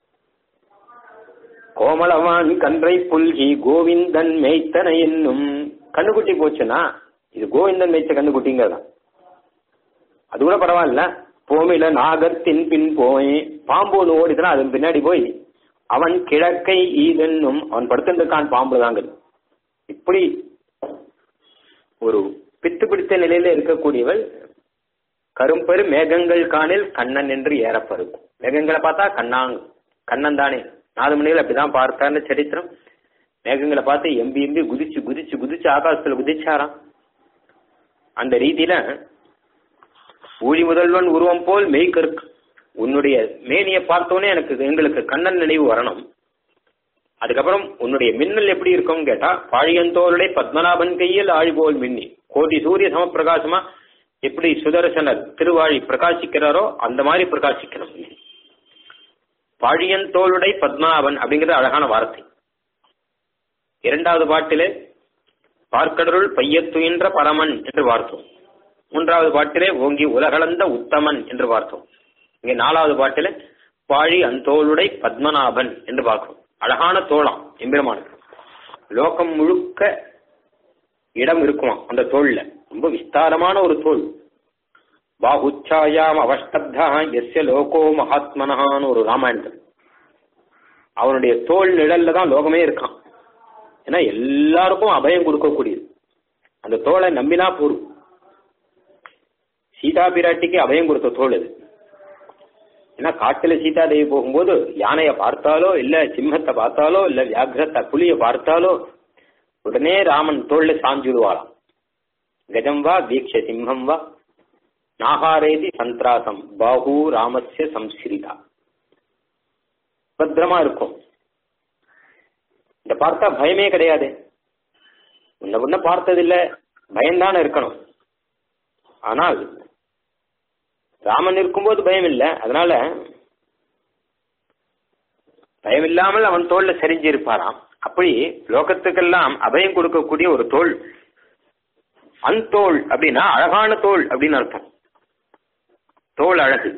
கோமளவான் கன்றை புல்கி கோவிந்தன் மேய்த்தன என்னும் கண்ணுக்குட்டி போச்சுன்னா இது கோவிந்தன் மேய்ச்ச கண்ணுக்குட்டிங்கிறதான் அது கூட பரவாயில்ல போமில நாகத்தின் பின் போய் பாம்பு ஒன்று ஓடிதுன்னா அதன் பின்னாடி போய் அவன் கிழக்கை ஈதென்னும் அவன் படுத்துட்டு இருக்கான் பாம்பு தாங்குது இப்படி ஒரு பித்து பிடித்த நிலையில இருக்கக்கூடியவள் கரும்பெரு மேகங்கள் காணில் கண்ணன் என்று ஏறப்பருக்கும் மேகங்களை பார்த்தா கண்ணாங் கண்ணன் தானே நாலு மணிகள் அப்படிதான் பார்த்தார்னு சரித்திரம் மேகங்களை பார்த்து எம்பி எம்பி குதிச்சு குதிச்சு குதிச்சு ஆகாசத்துல குதிச்சாராம் அந்த ரீதியில ஊழி முதல்வன் உருவம் போல் மெய்கருக்கு உன்னுடைய மேனியை பார்த்தோன்னே எனக்கு எங்களுக்கு கண்ணன் நினைவு வரணும் அதுக்கப்புறம் உன்னுடைய மின்னல் எப்படி இருக்கும்னு கேட்டா பாழியந்தோருடைய பத்மநாபன் கையில் ஆழிபோல் மின்னி கோடி சூரிய சமப்பிரகாசமா எப்படி சுதர்சனர் திருவாழி பிரகாசிக்கிறாரோ அந்த மாதிரி பிரகாசிக்கணும் பாழியந்தோளுடைய பத்மநாபன் அப்படிங்கிறது அழகான வார்த்தை இரண்டாவது பாட்டிலே பார்க்கடருள் பையத்துயின்ற பரமன் என்று பார்த்தோம் மூன்றாவது பாட்டிலே ஓங்கி உலகளந்த உத்தமன் என்று பார்த்தோம் இங்க நாலாவது பாட்டிலே பாழி அந்தோளுடை பத்மநாபன் என்று பார்க்கிறோம் அழகான தோளம் எம்பெருமானுக்கு லோகம் முழுக்க இடம் இருக்குமா அந்த தோல்ல ரொம்ப விஸ்தாரமான ஒரு தோல் பாகுச்சாயாம் அவஷ்டப்தா எஸ்ய லோகோ மகாத்மனஹான்னு ஒரு ராமாயணத்தில் அவனுடைய தோல் நிழல்ல தான் லோகமே இருக்கான் ஏன்னா எல்லாருக்கும் அபயம் கொடுக்கக்கூடியது அந்த தோலை நம்பினா போரும் சீதா பிராட்டிக்கு அபயம் கொடுத்த தோல் அது ஏன்னா காட்டுல சீதா தேவி போகும்போது யானையை பார்த்தாலோ இல்ல சிம்மத்தை பார்த்தாலோ இல்ல வியாகிரத்தை புலிய பார்த்தாலோ உடனே ராமன் தோல்ல சாஞ்சுடுவாளாம் கஜம் வா வீக்ஷ சிம்மம் வா நாகாரேதி சந்திராசம் பாஹு ராமஸ்ய சம்ஸ்கிருதா பத்திரமா இருக்கும் இந்த பார்த்தா பயமே கிடையாது உன்ன உன்ன பார்த்ததில்ல பயம்தானே இருக்கணும் ஆனால் ராமன் இருக்கும்போது பயம் இல்லை அதனால பயம் இல்லாமல் அவன் தோல்ல சரிஞ்சு இருப்பாராம் அப்படி லோகத்துக்கெல்லாம் அபயம் கொடுக்கக்கூடிய ஒரு தோல் அந்தோல் அப்படின்னா அழகான தோல் அப்படின்னு அர்த்தம் தோல் அழகு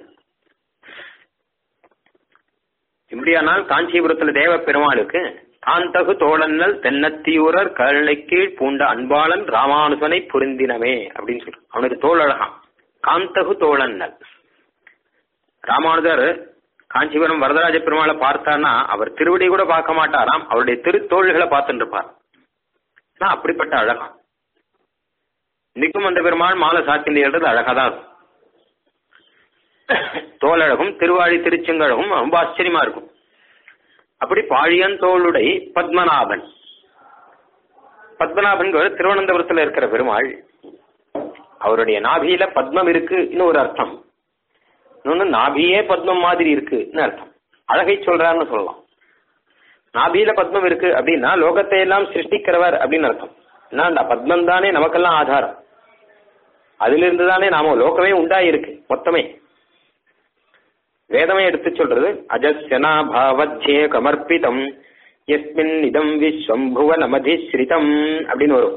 இப்படியானால் காஞ்சிபுரத்துல தேவ பெருமாளுக்கு காந்தகு தோழன்னல் தென்னத்தியூரர் கருணை கீழ் பூண்ட அன்பாளன் ராமானுசனை புரிந்தினமே அப்படின்னு சொல்லு அவனுக்கு தோல் அழகான் காந்தகு தோழன்னல் ராமானுஜர் காஞ்சிபுரம் வரதராஜ பெருமாளை பார்த்தார்னா அவர் திருவடி கூட பார்க்க மாட்டாராம் அவருடைய திருத்தோள்களை பார்த்துட்டு இருப்பார் ஆனா அப்படிப்பட்ட அழகான் இன்னைக்கும் அந்த பெருமாள் மாலை சாத்திண்டு எழுறது அழகா தான் இருக்கும் தோலழகும் திருவாழி திருச்செங்கழகும் ரொம்ப ஆச்சரியமா இருக்கும் அப்படி பாழியன் தோளுடை பத்மநாபன் பத்மநாபன் திருவனந்தபுரத்துல இருக்கிற பெருமாள் அவருடைய நாபியில பத்மம் இருக்கு இன்னும் ஒரு அர்த்தம் இன்னொன்னு நாபியே பத்மம் மாதிரி இருக்குன்னு அர்த்தம் அழகை சொல்றாருன்னு சொல்லலாம் நாபியில பத்மம் இருக்கு அப்படின்னா லோகத்தை எல்லாம் சிருஷ்டிக்கிறவர் அப்படின்னு அர்த்தம் ஏன்னா அந்த பத்மம் தானே நமக்கெல்லாம் ஆதாரம் அதிலிருந்து தானே நாம லோகமே உண்டாயிருக்கு மொத்தமே வேதமே எடுத்து சொல்றது அஜஸ்யனா பாவத்யே கமர்ப்பிதம் எஸ்மின் இதம் விஸ்வம் புவனமதிஸ்ரிதம் அப்படின்னு வரும்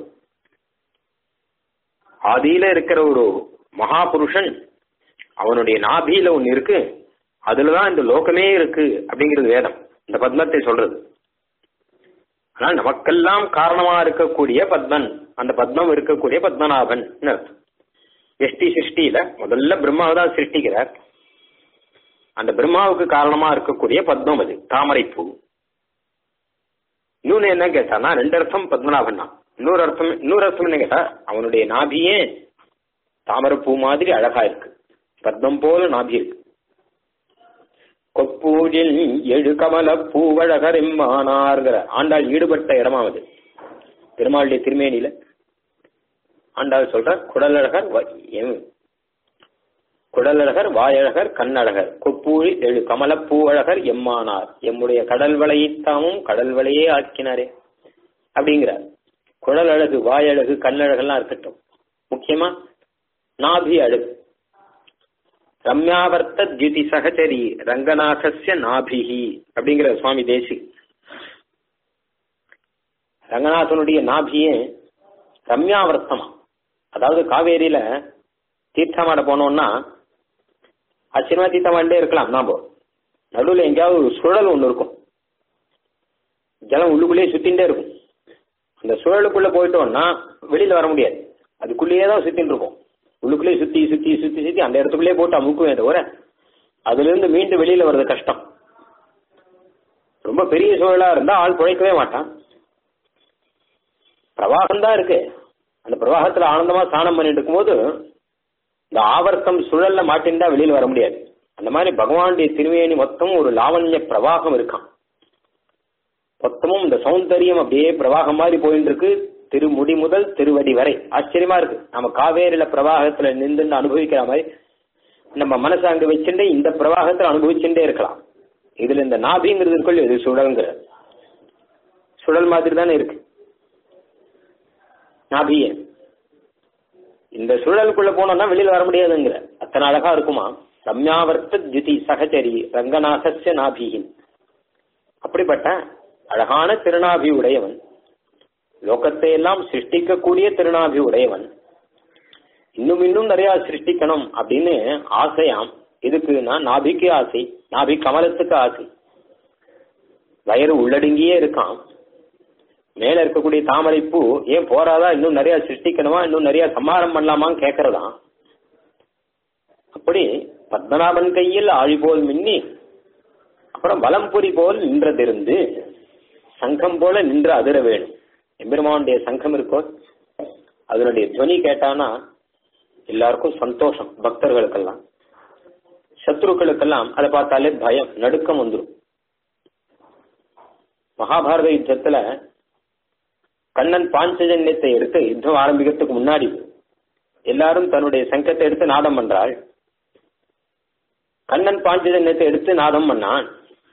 ஆதியில இருக்கிற ஒரு மகாபுருஷன் அவனுடைய நாபியில ஒண்ணு இருக்கு அதுலதான் இந்த லோகமே இருக்கு அப்படிங்கிறது வேதம் இந்த பத்மத்தை சொல்றது ஆனால் நமக்கெல்லாம் காரணமா இருக்கக்கூடிய பத்மன் அந்த பத்மம் இருக்கக்கூடிய பத்மநாபன் அர்த்தம் எஷ்டி சிருஷ்டியில முதல்ல பிரம்மாவை தான் சிருஷ்டிக்கிறார் அந்த பிரம்மாவுக்கு காரணமா இருக்கக்கூடிய பத்மம் அது தாமரைப்பூ இன்னொன்னு என்ன கேட்டானா ரெண்டு அர்த்தம் பத்மநாபன் தான் இன்னொரு அர்த்தம் இன்னொரு அர்த்தம் என்ன கேட்டா அவனுடைய நாபியே தாமரைப்பூ மாதிரி அழகா இருக்கு பத்மம் போல நாபி இருக்கு கொப்பூழில் எழு கமல பூவழகர் எம்மானார்கிற ஆண்டாள் ஈடுபட்ட இடமாவது பெருமாளுடைய திருமேனியில ஆண்டாள் சொல்ற குடலழகர் குடலழகர் வாயழகர் கண்ணழகர் கொப்பூழி எழு கமலப்பூவழகர் எம்மானார் எம்முடைய கடல் வளையத்தாமும் கடல் வளையே ஆக்கினாரே அப்படிங்கிறார் குடல் அழகு வாயழகு கண்ணழகெல்லாம் இருக்கட்டும் முக்கியமா நாபி அழகு ரம்யாவர்த்த தியுதி சகச்சரி ரங்கநாதஸ்ய நாபிஹி அப்படிங்கிற சுவாமி தேசி ரங்கநாதனுடைய நாபியே ரம்யாவர்த்தமா அதாவது காவேரியில தீர்த்தமாட போனோம்னா ஆச்சரியமா தீர்த்தமாண்டே இருக்கலாம் நாம நடுவில் எங்கேயாவது ஒரு சுழல் ஒன்று இருக்கும் ஜலம் உள்ளுக்குள்ளேயே சுத்தின்ண்டே இருக்கும் அந்த சுழலுக்குள்ள போயிட்டோம்னா வெளியில வர முடியாது அதுக்குள்ளேயே தான் சுத்தின்னு இருக்கும் உள்ளுக்குள்ளே சுத்தி சுத்தி சுத்தி சுத்தி அந்த இடத்துக்குள்ளே போட்டு அமுக்குவேன் தவிர அதுல இருந்து மீண்டு வெளியில வர்றது கஷ்டம் ரொம்ப பெரிய சூழலா இருந்தா ஆள் குழைக்கவே மாட்டான் பிரவாகம் தான் இருக்கு அந்த பிரவாகத்துல ஆனந்தமா ஸ்நானம் பண்ணிட்டு இருக்கும்போது இந்த ஆவர்த்தம் சுழல்ல மாட்டின்டா வெளியில வர முடியாது அந்த மாதிரி பகவானுடைய திருவேணி மொத்தம் ஒரு லாவண்ய பிரவாகம் இருக்கான் மொத்தமும் இந்த சௌந்தரியம் அப்படியே பிரவாகம் மாதிரி போயிட்டு இருக்கு திருமுடி முதல் திருவடி வரை ஆச்சரியமா இருக்கு நம்ம காவேரியில பிரவாகத்துல நின்று அனுபவிக்கிற மாதிரி நம்ம மனசை அங்க வச்சுட்டு இந்த பிரவாகத்துல அனுபவிச்சுட்டே இருக்கலாம் இதுல இந்த நாபிங்கிறது இருக்குள்ள இது சுழல்ங்கிற சுழல் மாதிரி தானே இருக்கு நாபிய இந்த சுழலுக்குள்ள போனோம்னா வெளியில வர முடியாதுங்கிற அத்தனை அழகா இருக்குமா ரம்யாவர்த்த ஜுதி சகச்சரி ரங்கநாதஸ்ய நாபியின் அப்படிப்பட்ட அழகான திருநாபி உடையவன் லோகத்தை எல்லாம் சிருஷ்டிக்கக்கூடிய திருநாபி உடையவன் இன்னும் இன்னும் நிறைய சிருஷ்டிக்கணும் அப்படின்னு ஆசையாம் இதுக்குன்னா நாபிக்கு ஆசை நாபி கமலத்துக்கு ஆசை வயிறு உள்ளடங்கியே இருக்கான் மேல இருக்கக்கூடிய தாமரை பூ ஏன் போறாதா இன்னும் நிறைய சிருஷ்டிக்கணுமா இன்னும் நிறைய சம்ஹாரம் பண்ணலாமான்னு கேக்குறதா அப்படி பத்மநாபன் கையில் ஆழி போல் மின்னி அப்புறம் வலம்புரி போல் நின்றதிருந்து சங்கம் போல நின்று அதிர வேணும் எம்பெருமானுடைய சங்கம் இருக்கோ அதனுடைய துவனி கேட்டானா எல்லாருக்கும் சந்தோஷம் பக்தர்களுக்கெல்லாம் சத்ருக்களுக்கெல்லாம் அதை பார்த்தாலே பயம் நடுக்கம் வந்துடும் மகாபாரத யுத்தத்துல கண்ணன் பாஞ்சஜன்யத்தை எடுத்து யுத்தம் ஆரம்பிக்கிறதுக்கு முன்னாடி எல்லாரும் தன்னுடைய சங்கத்தை எடுத்து நாதம் பண்றாள் கண்ணன் பாஞ்சஜன்யத்தை எடுத்து நாதம் பண்ணான்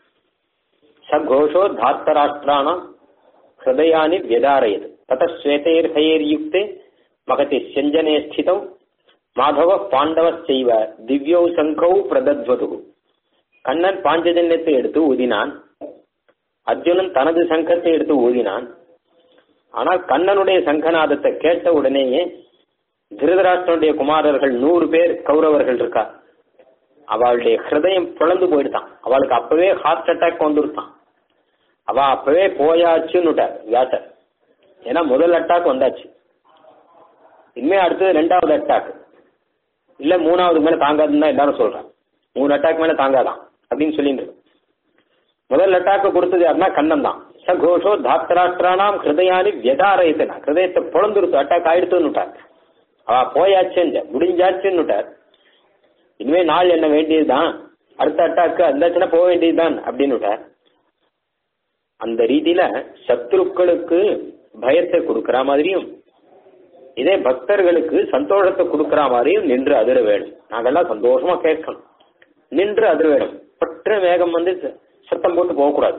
சகோஷோ தாத்தராஷ்டிராணம் ஹிருதயானி வியதாரயது தத ஸ்வேதைர்ஹயர்யுக்தே மகதி செஞ்சனே ஸ்திதம் மாதவ பாண்டவ செய்வ திவ்யௌ சங்கௌ பிரதத்வது கண்ணன் பாஞ்சஜன்யத்தை எடுத்து ஊதினான் அர்ஜுனன் தனது சங்கத்தை எடுத்து ஊதினான் ஆனால் கண்ணனுடைய சங்கநாதத்தை கேட்ட உடனேயே திருதராஷ்டனுடைய குமாரர்கள் நூறு பேர் கௌரவர்கள் இருக்கா அவளுடைய ஹிருதயம் பிளந்து போயிடுதான் அவளுக்கு அப்பவே ஹார்ட் அட்டாக் வந்துருத்தான் அவ அப்பவே போயாச்சுன்னுட்டார் வியாசர் ஏன்னா முதல் அட்டாக் வந்தாச்சு இனிமே அடுத்தது ரெண்டாவது அட்டாக் இல்ல மூணாவது மேல தாங்காதுன்னு தான் எல்லாரும் சொல்றாங்க மூணு அட்டாக் மேல தாங்காதான் அப்படின்னு சொல்லிட்டு முதல் அட்டாக்கு கொடுத்தது யாருன்னா கண்ணன் தான் சகோஷோ தாத்தராஷ்டிரானாம் ஹிருதயானி வியதாரயத்தனா ஹிருதயத்தை பிறந்துருத்து அட்டாக் ஆயிடுத்துன்னுட்டார் அவ போயாச்சுன்னு முடிஞ்சாச்சுன்னுட்டார் இனிமே நாள் என்ன வேண்டியதுதான் அடுத்த அட்டாக்கு அந்தாச்சுன்னா போக வேண்டியதுதான் அப்படின்னுட்டார் அந்த ரீதியில சத்ருக்களுக்கு பயத்தை கொடுக்கிற மாதிரியும் இதே பக்தர்களுக்கு சந்தோஷத்தை கொடுக்கிற மாதிரியும் நின்று அதிர வேணும் நாங்கெல்லாம் சந்தோஷமா கேட்கணும் நின்று அதிர வேணும் பற்ற வேகம் வந்து சத்தம் போட்டு போகக்கூடாது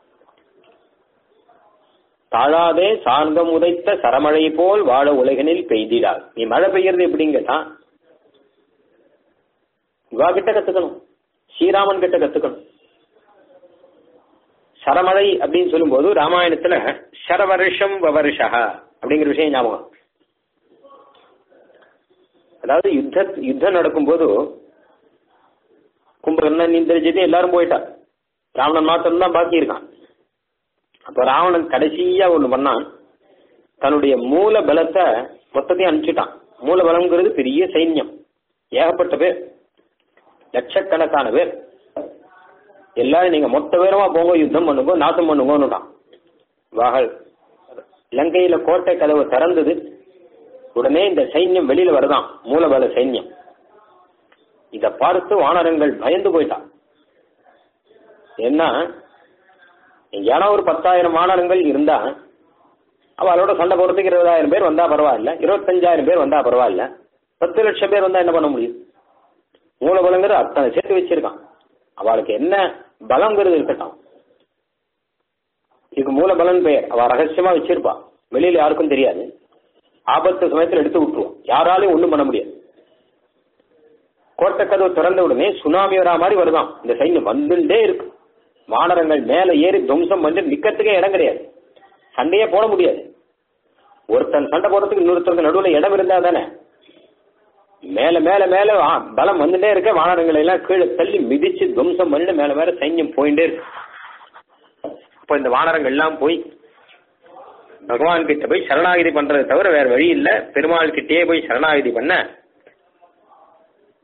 தாழாதே சார்ந்தம் உதைத்த சரமழை போல் வாழ உலகனில் பெய்திடார் நீ மழை பெய்யறது எப்படிங்கட்டா இவா கிட்ட கத்துக்கணும் ஸ்ரீராமன் கிட்ட கத்துக்கணும் சரமழை அப்படின்னு சொல்லும்போது ராமாயணத்துல சரவருஷம் வவருஷா அப்படிங்கிற விஷயம் ஞாபகம் அதாவது யுத்த யுத்தம் நடக்கும்போது கும்பகர்ணன் இந்திரஜித் எல்லாரும் போயிட்டா ராவணன் மாத்திரம் தான் பாக்கி இருக்கான் அப்ப ராவணன் கடைசியா ஒண்ணு பண்ணான் தன்னுடைய மூல பலத்தை மொத்தத்தையும் அனுப்பிச்சுட்டான் மூல பலம்ங்கிறது பெரிய சைன்யம் ஏகப்பட்ட பேர் லட்சக்கணக்கான பேர் எல்லாரும் நீங்க மொத்த பேருமா போங்க யுத்தம் பண்ணுங்க நாசம் பண்ணுங்கன்னுட்டான் வாகல் இலங்கையில கோட்டை கதவு திறந்தது உடனே இந்த சைன்யம் வெளியில வருதான் மூலபல சைன்யம் இத பார்த்து வானரங்கள் பயந்து போயிட்டான் ஏன்னா ஏன்னா ஒரு பத்தாயிரம் வானரங்கள் இருந்தா அவளோட சண்டை போறதுக்கு இருபதாயிரம் பேர் வந்தா பரவாயில்ல இருபத்தஞ்சாயிரம் பேர் வந்தா பரவாயில்ல பத்து லட்சம் பேர் வந்தா என்ன பண்ண முடியும் மூலபலங்கிறது அத்தனை சேர்த்து வச்சிருக்கான் அவளுக்கு என்ன பலங்கிறது இருக்கட்டும் இதுக்கு மூலபலன் பெயர் அவ ரகசியமா வச்சிருப்பா வெளியில யாருக்கும் தெரியாது ஆபத்து சமயத்தில் எடுத்து விட்டுருவோம் யாராலையும் ஒண்ணும் பண்ண முடியாது கோட்டை கதவு திறந்த உடனே சுனாமி வரா மாதிரி வருதான் இந்த சைன்யம் வந்துட்டே இருக்கு வானரங்கள் மேல ஏறி துவம்சம் பண்ணி நிக்கிறதுக்கே இடம் கிடையாது சண்டையே போட முடியாது ஒருத்தன் சண்டை போடுறதுக்கு இன்னொருத்தருக்கு நடுவில் இடம் இருந்தா தானே மேல மேல மேல வா- பலம் வந்துட்டே இருக்க வானரங்களை எல்லாம் கீழே தள்ளி மிதிச்சு துவம்சம் பண்ணிட்டு மேல மேல சைன்யம் போயிட்டே இருக்கு அப்ப இந்த வானரங்கள் எல்லாம் போய் பகவான் கிட்ட போய் சரணாகிதி பண்றதை தவிர வேற வழி இல்ல பெருமாள் கிட்டயே போய் சரணாகிதி பண்ண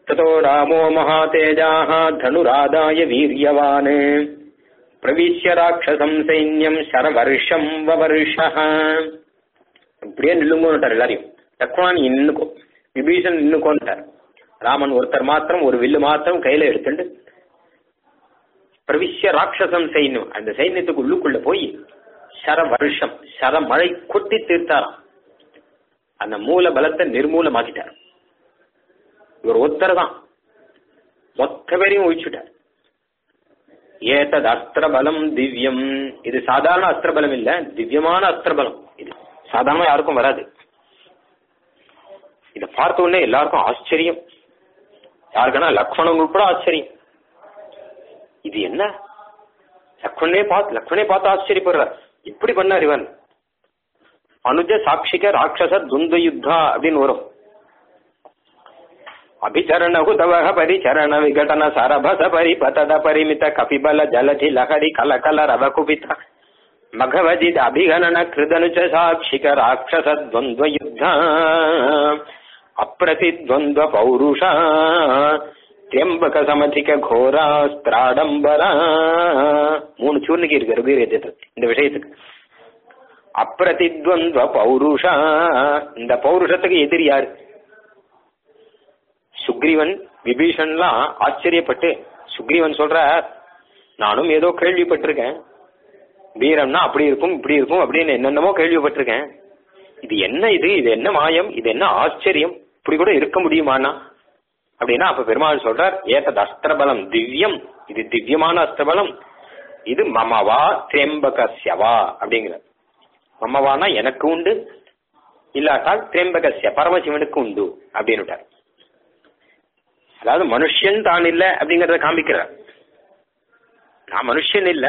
ततो रामो महातेजाः धनुरादाय वीर्यवान् प्रविश्य ராட்சசம் சைன்யம் சரவர்ஷம் வவர்ஷः இப்படியே நில்லுங்கோன்னுட்டார் எல்லாரையும் லக்ஷ்மணன் நீ நின்னுக்கோ விபீஷன் நின்னுக்கோன்ட்டார் ராமன் ஒருத்தர் மாத்திரம் ஒரு வில்லு மாத்திரம் கையில எடுத்துட்டு பிரவிஷ்ய ராட்சசம் சைன்யம் அந்த சைன்யத்துக்கு உள்ளுக்குள்ள போய் சர வருஷம் சர மழை கொட்டி தீர்த்தாராம் அந்த மூல பலத்தை நிர்மூலமாக்கிட்டார் இவர் ஒருத்தர் தான் மொத்த பேரையும் ஒழிச்சுட்டார் ஏதது அஸ்திரபலம் திவ்யம் இது சாதாரண அஸ்திரபலம் இல்ல திவ்யமான அஸ்திரபலம் இது சாதாரண யாருக்கும் வராது இத பார்த்த உடனே எல்லாருக்கும் ஆச்சரியம் யாருக்குன்னா லக்ஷ்மணங்களுக்கு கூட ஆச்சரியம் இது என்ன லக்ஷ்மணே பார்த்து லக்ஷ்மணே பார்த்து ஆச்சரியப்படுறார் இப்படி பண்ணார் இவன் அனுஜ சாட்சிக ராட்சச துந்த யுத்தா அப்படின்னு வரும் அபிச்சரண குதவக பரிச்சரண விகடன சரபச பரிபதத பரிமித கபிபல ஜலதி லஹரி கல கல ரவ குபித மகவஜித் அபிகணன கிருதனுச்ச சாட்சிக ராட்சச துவந்த யுத்தா அப்பிரதித்வந்த பௌருஷா திரியம்பக சமதிக கோராஸ்திராடம்பரா மூணு சூர்ணிக்கு இருக்கு ரகுவீரத்தில் இந்த விஷயத்துக்கு அப்பிரதித்வந்த பௌருஷா இந்த பௌருஷத்துக்கு எதிரி யாரு சுக்ரீவன் விபீஷன்லாம் ஆச்சரியப்பட்டு சுக்ரீவன் சொல்ற நானும் ஏதோ கேள்விப்பட்டிருக்கேன் வீரம்னா அப்படி இருக்கும் இப்படி இருக்கும் அப்படின்னு என்னென்னமோ கேள்விப்பட்டிருக்கேன் இது என்ன இது இது என்ன மாயம் இது என்ன ஆச்சரியம் இப்படி கூட இருக்க முடியுமானா அப்படின்னா அப்ப பெருமாள் சொல்றார் ஏதது அஸ்திரபலம் திவ்யம் இது திவ்யமான அஸ்திரபலம் இது மமவா திரியம்பகஸ்யவா அப்படிங்கிற மமவானா எனக்கு உண்டு இல்லாட்டால் திரியம்பகஸ்ய பரமசிவனுக்கு உண்டு அப்படின்னுட்டார் அதாவது மனுஷன் தான் இல்ல அப்படிங்கறத காமிக்கிறார் நான் மனுஷன் இல்ல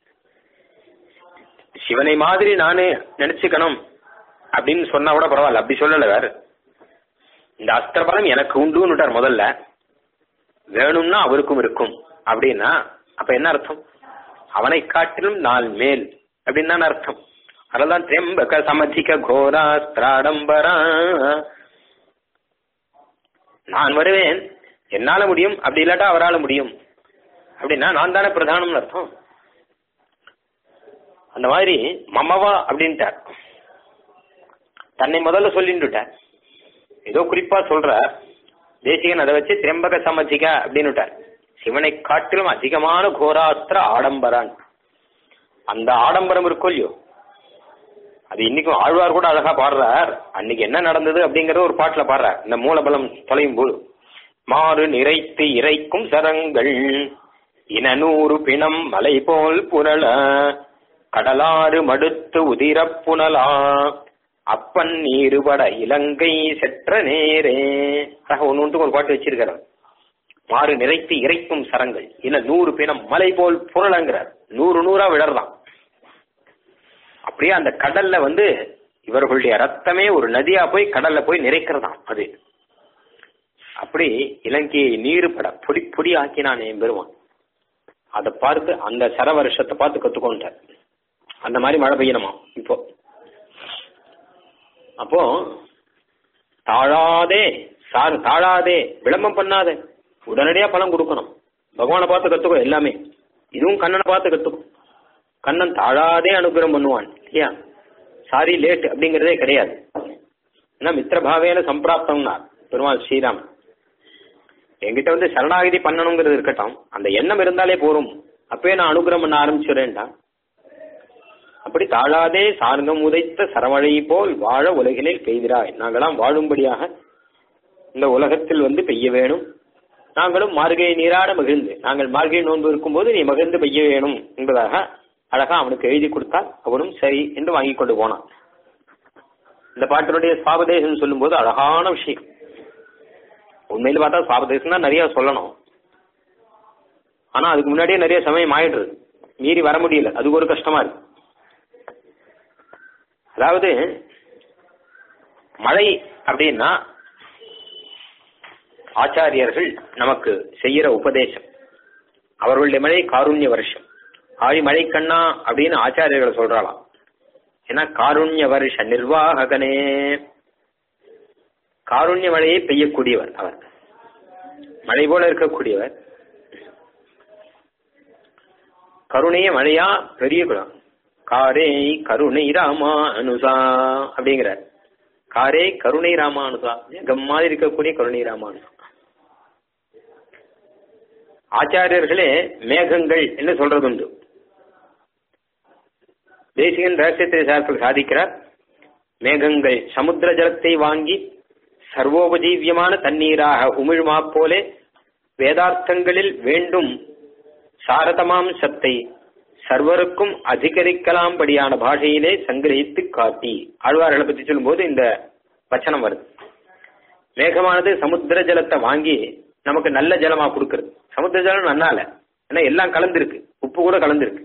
சிவனை மாதிரி நானே நினைச்சுக்கணும் அப்படின்னு சொன்னா கூட பரவாயில்ல அப்படி சொல்லல வேற இந்த அஸ்திரபலம் எனக்கு உண்டுன்னுட்டார் முதல்ல வேணும்னா அவருக்கும் இருக்கும் அப்படின்னா அப்ப என்ன அர்த்தம் அவனை காட்டிலும் நான் மேல் அப்படின்னு தான் அர்த்தம் அதெல்லாம் திரம்பக சமதிக கோராஸ்திராடம்பரா நான் வருவேன் என்னால முடியும் அப்படி இல்லாட்டா அவரால முடியும் அப்படின்னா நான் தானே பிரதானம்னு அர்த்தம் அந்த மாதிரி மமவா அப்படின்ட்டார் தன்னை முதல்ல சொல்லிட்டுட்டார் ஏதோ குறிப்பா சொல்ற தேசிகன் அதை வச்சு திரம்பக சமதிக அப்படின்னுட்டார் சிவனை காட்டிலும் அதிகமான கோராஸ்திர ஆடம்பரான் அந்த ஆடம்பரம் இருக்கும் இல்லையோ அது இன்னைக்கும் ஆழ்வார் கூட அழகா பாடுறார் அன்னைக்கு என்ன நடந்தது அப்படிங்கறத ஒரு பாட்டுல பாடுறார் இந்த மூலபலம் தொலையும் போது மாறு நிறைத்து இறைக்கும் சரங்கள் இனநூறு பிணம் மலை போல் புரள கடலாறு மடுத்து உதிரப் புனலா அப்பன் நீருபட இலங்கை செற்ற நேரே அழகா ஒன்று ஒன்றுக்கு ஒரு பாட்டு வச்சிருக்கிறார் மாறு நிறைத்து இறைக்கும் சரங்கள் இன நூறு பிணம் மலை போல் புரளங்கிறார் நூறு நூறா விழறலாம் அப்படியே அந்த கடல்ல வந்து இவர்களுடைய ரத்தமே ஒரு நதியா போய் கடல்ல போய் நிறைக்கிறதாம் அது அப்படி இலங்கையை நீருபட பொடி பொடி ஆக்கினான் என் பெருமான் அதை பார்த்து அந்த சர வருஷத்தை பார்த்து கத்துக்கொண்டார் அந்த மாதிரி மழை பெய்யணுமா இப்போ அப்போ தாழாதே சார் தாழாதே விளம்பரம் பண்ணாதே உடனடியா பணம் கொடுக்கணும் பகவானை பார்த்து கத்துக்கோ எல்லாமே இதுவும் கண்ணனை பார்த்து கத்துக்கோ கண்ணன் தாழாதே அனுகிரகம் பண்ணுவான் இல்லையா சாரி லேட் அப்படிங்கறதே கிடையாது ஏன்னா மித்திரபாவேன சம்பிராப்தம்னா பெருமாள் ஸ்ரீராம் என்கிட்ட வந்து சரணாகதி பண்ணணுங்கிறது இருக்கட்டும் அந்த எண்ணம் இருந்தாலே போரும் அப்பவே நான் அனுகிரகம் பண்ண ஆரம்பிச்சுறேன்டா அப்படி தாழாதே சார்கம் உதைத்த சரமழை போல் வாழ உலகினில் பெய்திராய் நாங்களாம் வாழும்படியாக இந்த உலகத்தில் வந்து பெய்ய வேணும் நாங்களும் மார்கழி நீராட மகிழ்ந்து நாங்கள் மார்கழி நோன்பு இருக்கும்போது நீ மகிழ்ந்து பெய்ய வேணும் என்பதாக அழகா அவனுக்கு எழுதி கொடுத்தால் அவனும் சரி என்று வாங்கி கொண்டு போனான் இந்த பாட்டினுடைய சாபதேசம் சொல்லும்போது அழகான விஷயம் உண்மையில பார்த்தா சாபதேசம் தான் நிறைய சொல்லணும் ஆனா அதுக்கு முன்னாடியே நிறைய சமயம் ஆயிடுறது மீறி வர முடியல அது ஒரு கஷ்டமா இருக்கு அதாவது மழை அப்படின்னா ஆச்சாரியர்கள் நமக்கு செய்யற உபதேசம் அவர்களுடைய மழை காருண்ய வருஷம் ஆழி மழை கண்ணா அப்படின்னு ஆச்சாரியர்கள் சொல்றாளாம் ஏன்னா காருண்ய வருஷ நிர்வாககனே காருண்ய மழையை பெய்யக்கூடியவர் அவர் மழை போல இருக்கக்கூடியவர் கருணைய மழையா பெரிய குணம் காரே கருணை ராமா அனுசா அப்படிங்கிற காரே கருணை ராமானுசா மேகம் மாதிரி இருக்கக்கூடிய கருணை ராமானுசா ஆச்சாரியர்களே மேகங்கள் என்று சொல்றதுண்டு தேசிகன் ரகசியத்தை சார்பில் சாதிக்கிறார் மேகங்கள் சமுத்திர ஜலத்தை வாங்கி சர்வோபஜீவியமான தண்ணீராக உமிழ்மா போலே வேதார்த்தங்களில் வேண்டும் சாரதமாம் சத்தை சர்வருக்கும் அதிகரிக்கலாம்படியான பாஷையிலே சங்கிரகித்து காட்டி ஆழ்வார்களை பற்றி சொல்லும்போது இந்த வச்சனம் வருது மேகமானது சமுத்திர ஜலத்தை வாங்கி நமக்கு நல்ல ஜலமா கொடுக்கறது சமுத்திர ஜலம் நன்னால ஏன்னா எல்லாம் கலந்துருக்கு உப்பு கூட கலந்துருக்கு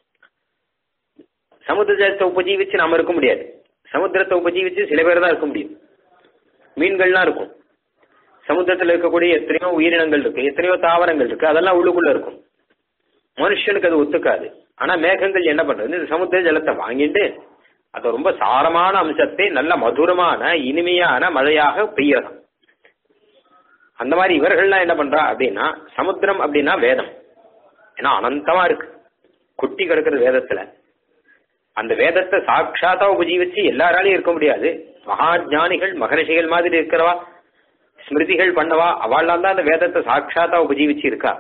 சமுத்திர ஜலத்தை உபஜீவிச்சு நாம இருக்க முடியாது சமுத்திரத்தை உபஜீவிச்சு சில பேர் தான் இருக்க முடியும் மீன்கள்லாம் இருக்கும் சமுத்திரத்தில் இருக்கக்கூடிய எத்தனையோ உயிரினங்கள் இருக்கு எத்தனையோ தாவரங்கள் இருக்கு அதெல்லாம் உள்ளுக்குள்ள இருக்கும் மனுஷனுக்கு அது ஒத்துக்காது ஆனா மேகங்கள் என்ன பண்றது இந்த சமுத்திர ஜலத்தை வாங்கிட்டு அது ரொம்ப சாரமான அம்சத்தை நல்ல மதுரமான இனிமையான மழையாக பெய்யறதாம் அந்த மாதிரி இவர்கள்லாம் என்ன பண்றா அப்படின்னா சமுத்திரம் அப்படின்னா வேதம் ஏன்னா அனந்தமா இருக்கு குட்டி கிடக்குறது வேதத்துல அந்த வேதத்தை சாட்சாத்தா உபஜீவிச்சு எல்லாராலையும் இருக்க முடியாது மகா ஞானிகள் மகரிஷிகள் மாதிரி இருக்கிறவா ஸ்மிருதிகள் பண்ணவா அவள்லாம் தான் அந்த வேதத்தை சாட்சாத்தா உபஜீவிச்சு இருக்கா